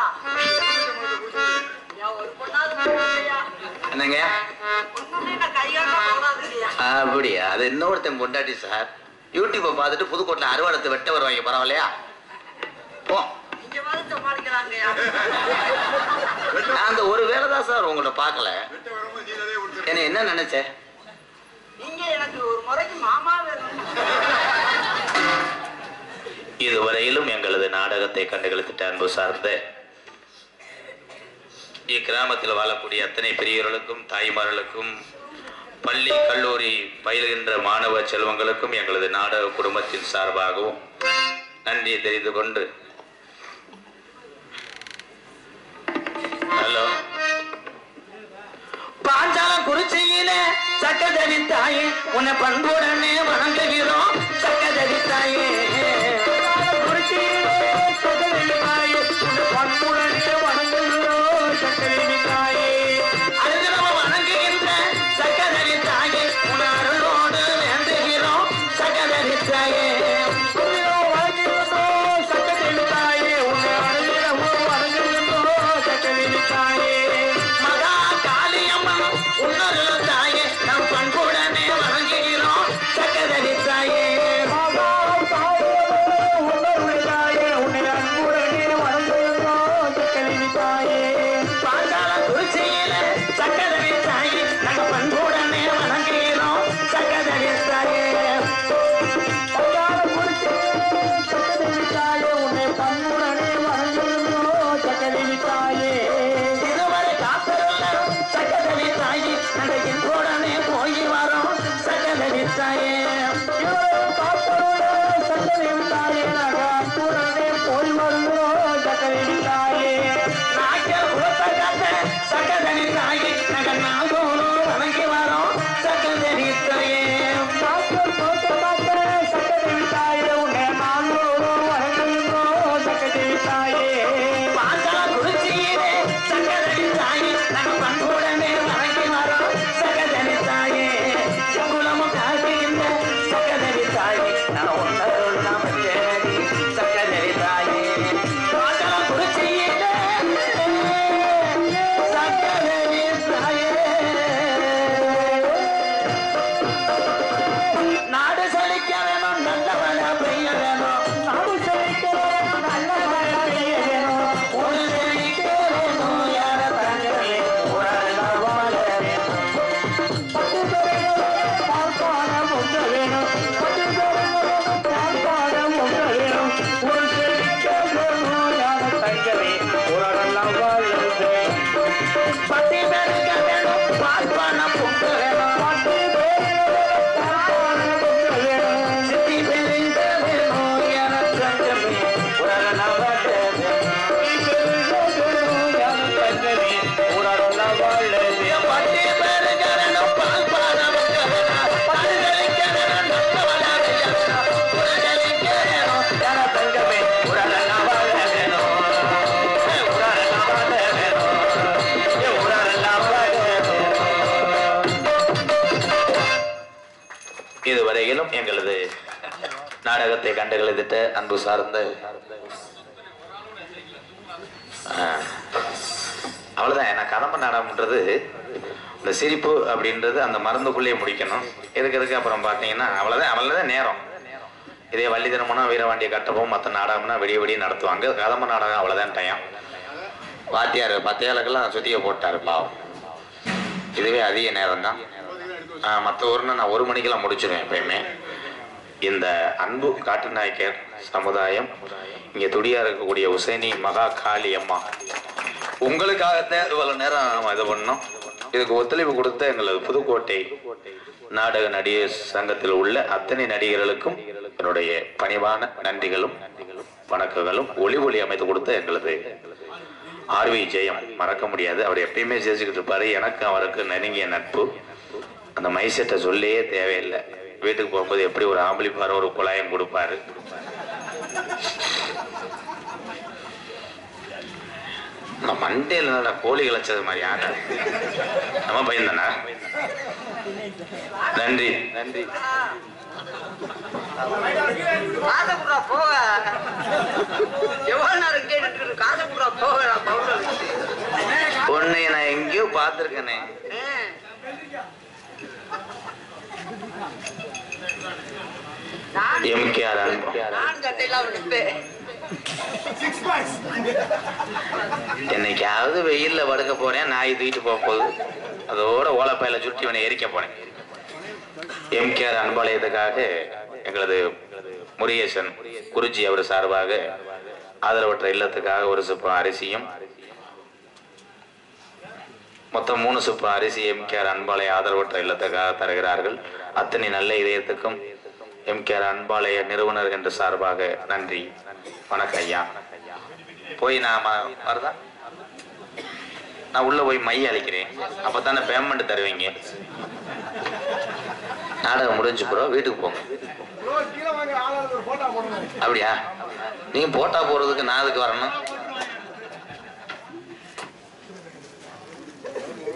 ஐயா ஒரு பொண்ணாவது போடுங்க ஐயா என்னங்க பொண்ணுமே நான் கையாண்டா போடாது ஐயா அப்படியா அது இன்னொருத்தன் பொண்டாட்டி சார் யூடியூப்பை பார்த்துட்டு புதுக்கோட்டில் அறுவாடத்தை வெட்ட வருவாங்க பரவாயில்லையா போ இங்க வந்து சமாளிக்கிறாங்க ஐயா நான் அந்த ஒரு வேலை தான் சார் உங்கள்ட்ட பார்க்கல வெட்ட வரும்போது நீங்களே கொடுத்துரு என்ன என்ன நினைச்ச நீங்க எனக்கு ஒரு முறைக்கு மாமா வேணும் இதுவரையிலும் எங்களது நாடகத்தை கண்டுகளித்திட்ட அன்பு சார்ந்த இக்கிராமத்தில் வாழக்கூடிய அத்தனை பெரியவர்களுக்கும் தாய்மார்களுக்கும் பள்ளி கல்லூரி பயிலுகின்ற மாணவ செல்வங்களுக்கும் எங்களது நாடக குடும்பத்தின் சார்பாகவும் நன்றியை தெரிந்து கொண்டு ஹலோ பாஞ்சாலம் குறிச்சியில சக்கதவி தாயே உன்னை பண்புடனே வணங்குகிறோம் சக்கதவி தாயே குறிச்சியிலே சக்கதவி தாயே உன்னை பண்புடனே வணங்குகிறோம் சக்கதவி தாயே அழுகிறவ வணங்குகின்ற சக்கதவி தாயே உன் அருளோடு வேண்டுகிறோம் சக்கதவி தாயே சக்கதவி தாயே உன்னை அழுகிறவோ வணங்குகிறோம் சக்கதவி தாயே மகா காளியம்மன் உன்னொரு தாயே நம் பண்புடனே வணங்குகிறோம் சக்கதவி தாயே மகா காளியம்மன் மீண்டும் எங்களது நாடகத்தை கண்டுகளித்திட்ட அன்பு சார்ந்த ஆஹ், அவ்வளவுதான் நான் கதம்ப நாடகம்ன்றது இந்த சிரிப்பு அப்படின்றது அந்த மருந்துக்குள்ளேயே முடிக்கணும் எதுக்கு எதுக்கு அப்புறம் பார்த்தீங்கன்னா அவ்வளோதான் அவ்வளோதான் நேரம் இதே வள்ளி திருமணம் வீரவாண்டிய கட்டப்போம் மற்ற நாடகம்னா விடிய விடிய நடத்துவாங்க கதம்ப நாடகம் அவ்வளோதான் டைம் வாத்தியார் பத்தையாளுக்கெல்லாம் சுத்திய போட்டார் பாவம் இதுவே அதிக நேரம் தான் மற்ற ஊர்னா நான் ஒரு மணிக்கெல்லாம் முடிச்சிடுவேன் எப்பயுமே இந்த அன்பு காட்டு நாயக்கர் சமுதாயம் இங்கே துடியா இருக்கக்கூடிய உசைனி மகா காளி அம்மா உங்களுக்காகத்தான் இவ்வளவு நேரம் நம்ம இது பண்ணோம் இதுக்கு ஒத்துழைப்பு கொடுத்த எங்களது புதுக்கோட்டை நாடக நடிகர் சங்கத்தில் உள்ள அத்தனை நடிகர்களுக்கும் என்னுடைய பணிவான நன்றிகளும் வணக்கங்களும் ஒளி ஒளி அமைத்து கொடுத்த எங்களது ஆர்வி ஜெயம் மறக்க முடியாது அவர் எப்பயுமே ஜெயிச்சுக்கிட்டு இருப்பாரு எனக்கு அவருக்கு நெருங்கிய நட்பு அந்த மைசெட்டை சொல்லியே தேவையில்லை வீட்டுக்கு போகும்போது எப்படி ஒரு ஆம்பளிப்பார் ஒரு குழாயம் கொடுப்பாரு நம்ம மண்டையில் நல்லா கோழி கிளச்சது மாதிரி யாரு நம்ம பையன் தானே நன்றி நன்றி காசை குடுறா போக எவ்வளவு நேரம் கேட்டுட்டு இருக்கு காசை குடுறா போக நான் பவுடர் வச்சு. உன்னை நான் எங்கேயோ பார்த்துருக்கேனே ஆ. நான் எம்கேஆர் அன்பு நான் சட்டையெல்லாம் விடுப்பேன் என்னைக்காவது வெயில்ல படுக்க போனேன் நாய் தூக்கிட்டு போக போகுது அதோட ஓலப்பையில சுட்டி இவனை எரிக்க போனேன் எம்கேஆர் அன்பாலயத்துக்காக எங்களது முருகேசன் குருஜி அவர் சார்பாக ஆதரவற்ற இல்லத்துக்காக ஒரு சிப்பம் அரிசியும் மொத்தம் மூணு சிப்பம் அரிசி எம்கேஆர் அன்பாலய ஆதரவற்ற இல்லத்துக்காக தருகிறார்கள் அத்தனை நல்ல இதயத்துக்கும் எம்கேஆர் அன்பாலய நிறுவனர் என்ற சார்பாக நன்றி வணக்கம் ஐயா போய் நான் ம- வருதா நான் உள்ள போய் மை அழிக்கிறேன் அப்பதானே பேமெண்ட் தருவீங்க நாடகம் முடிஞ்சு ப்ரோ வீட்டுக்கு போங்க கீழே வாங்க ஆளாளுக்கு ஒரு போட்டோ போடணும் அப்படியா நீங்க போட்டா போறதுக்கு நான் அதுக்கு வரணும்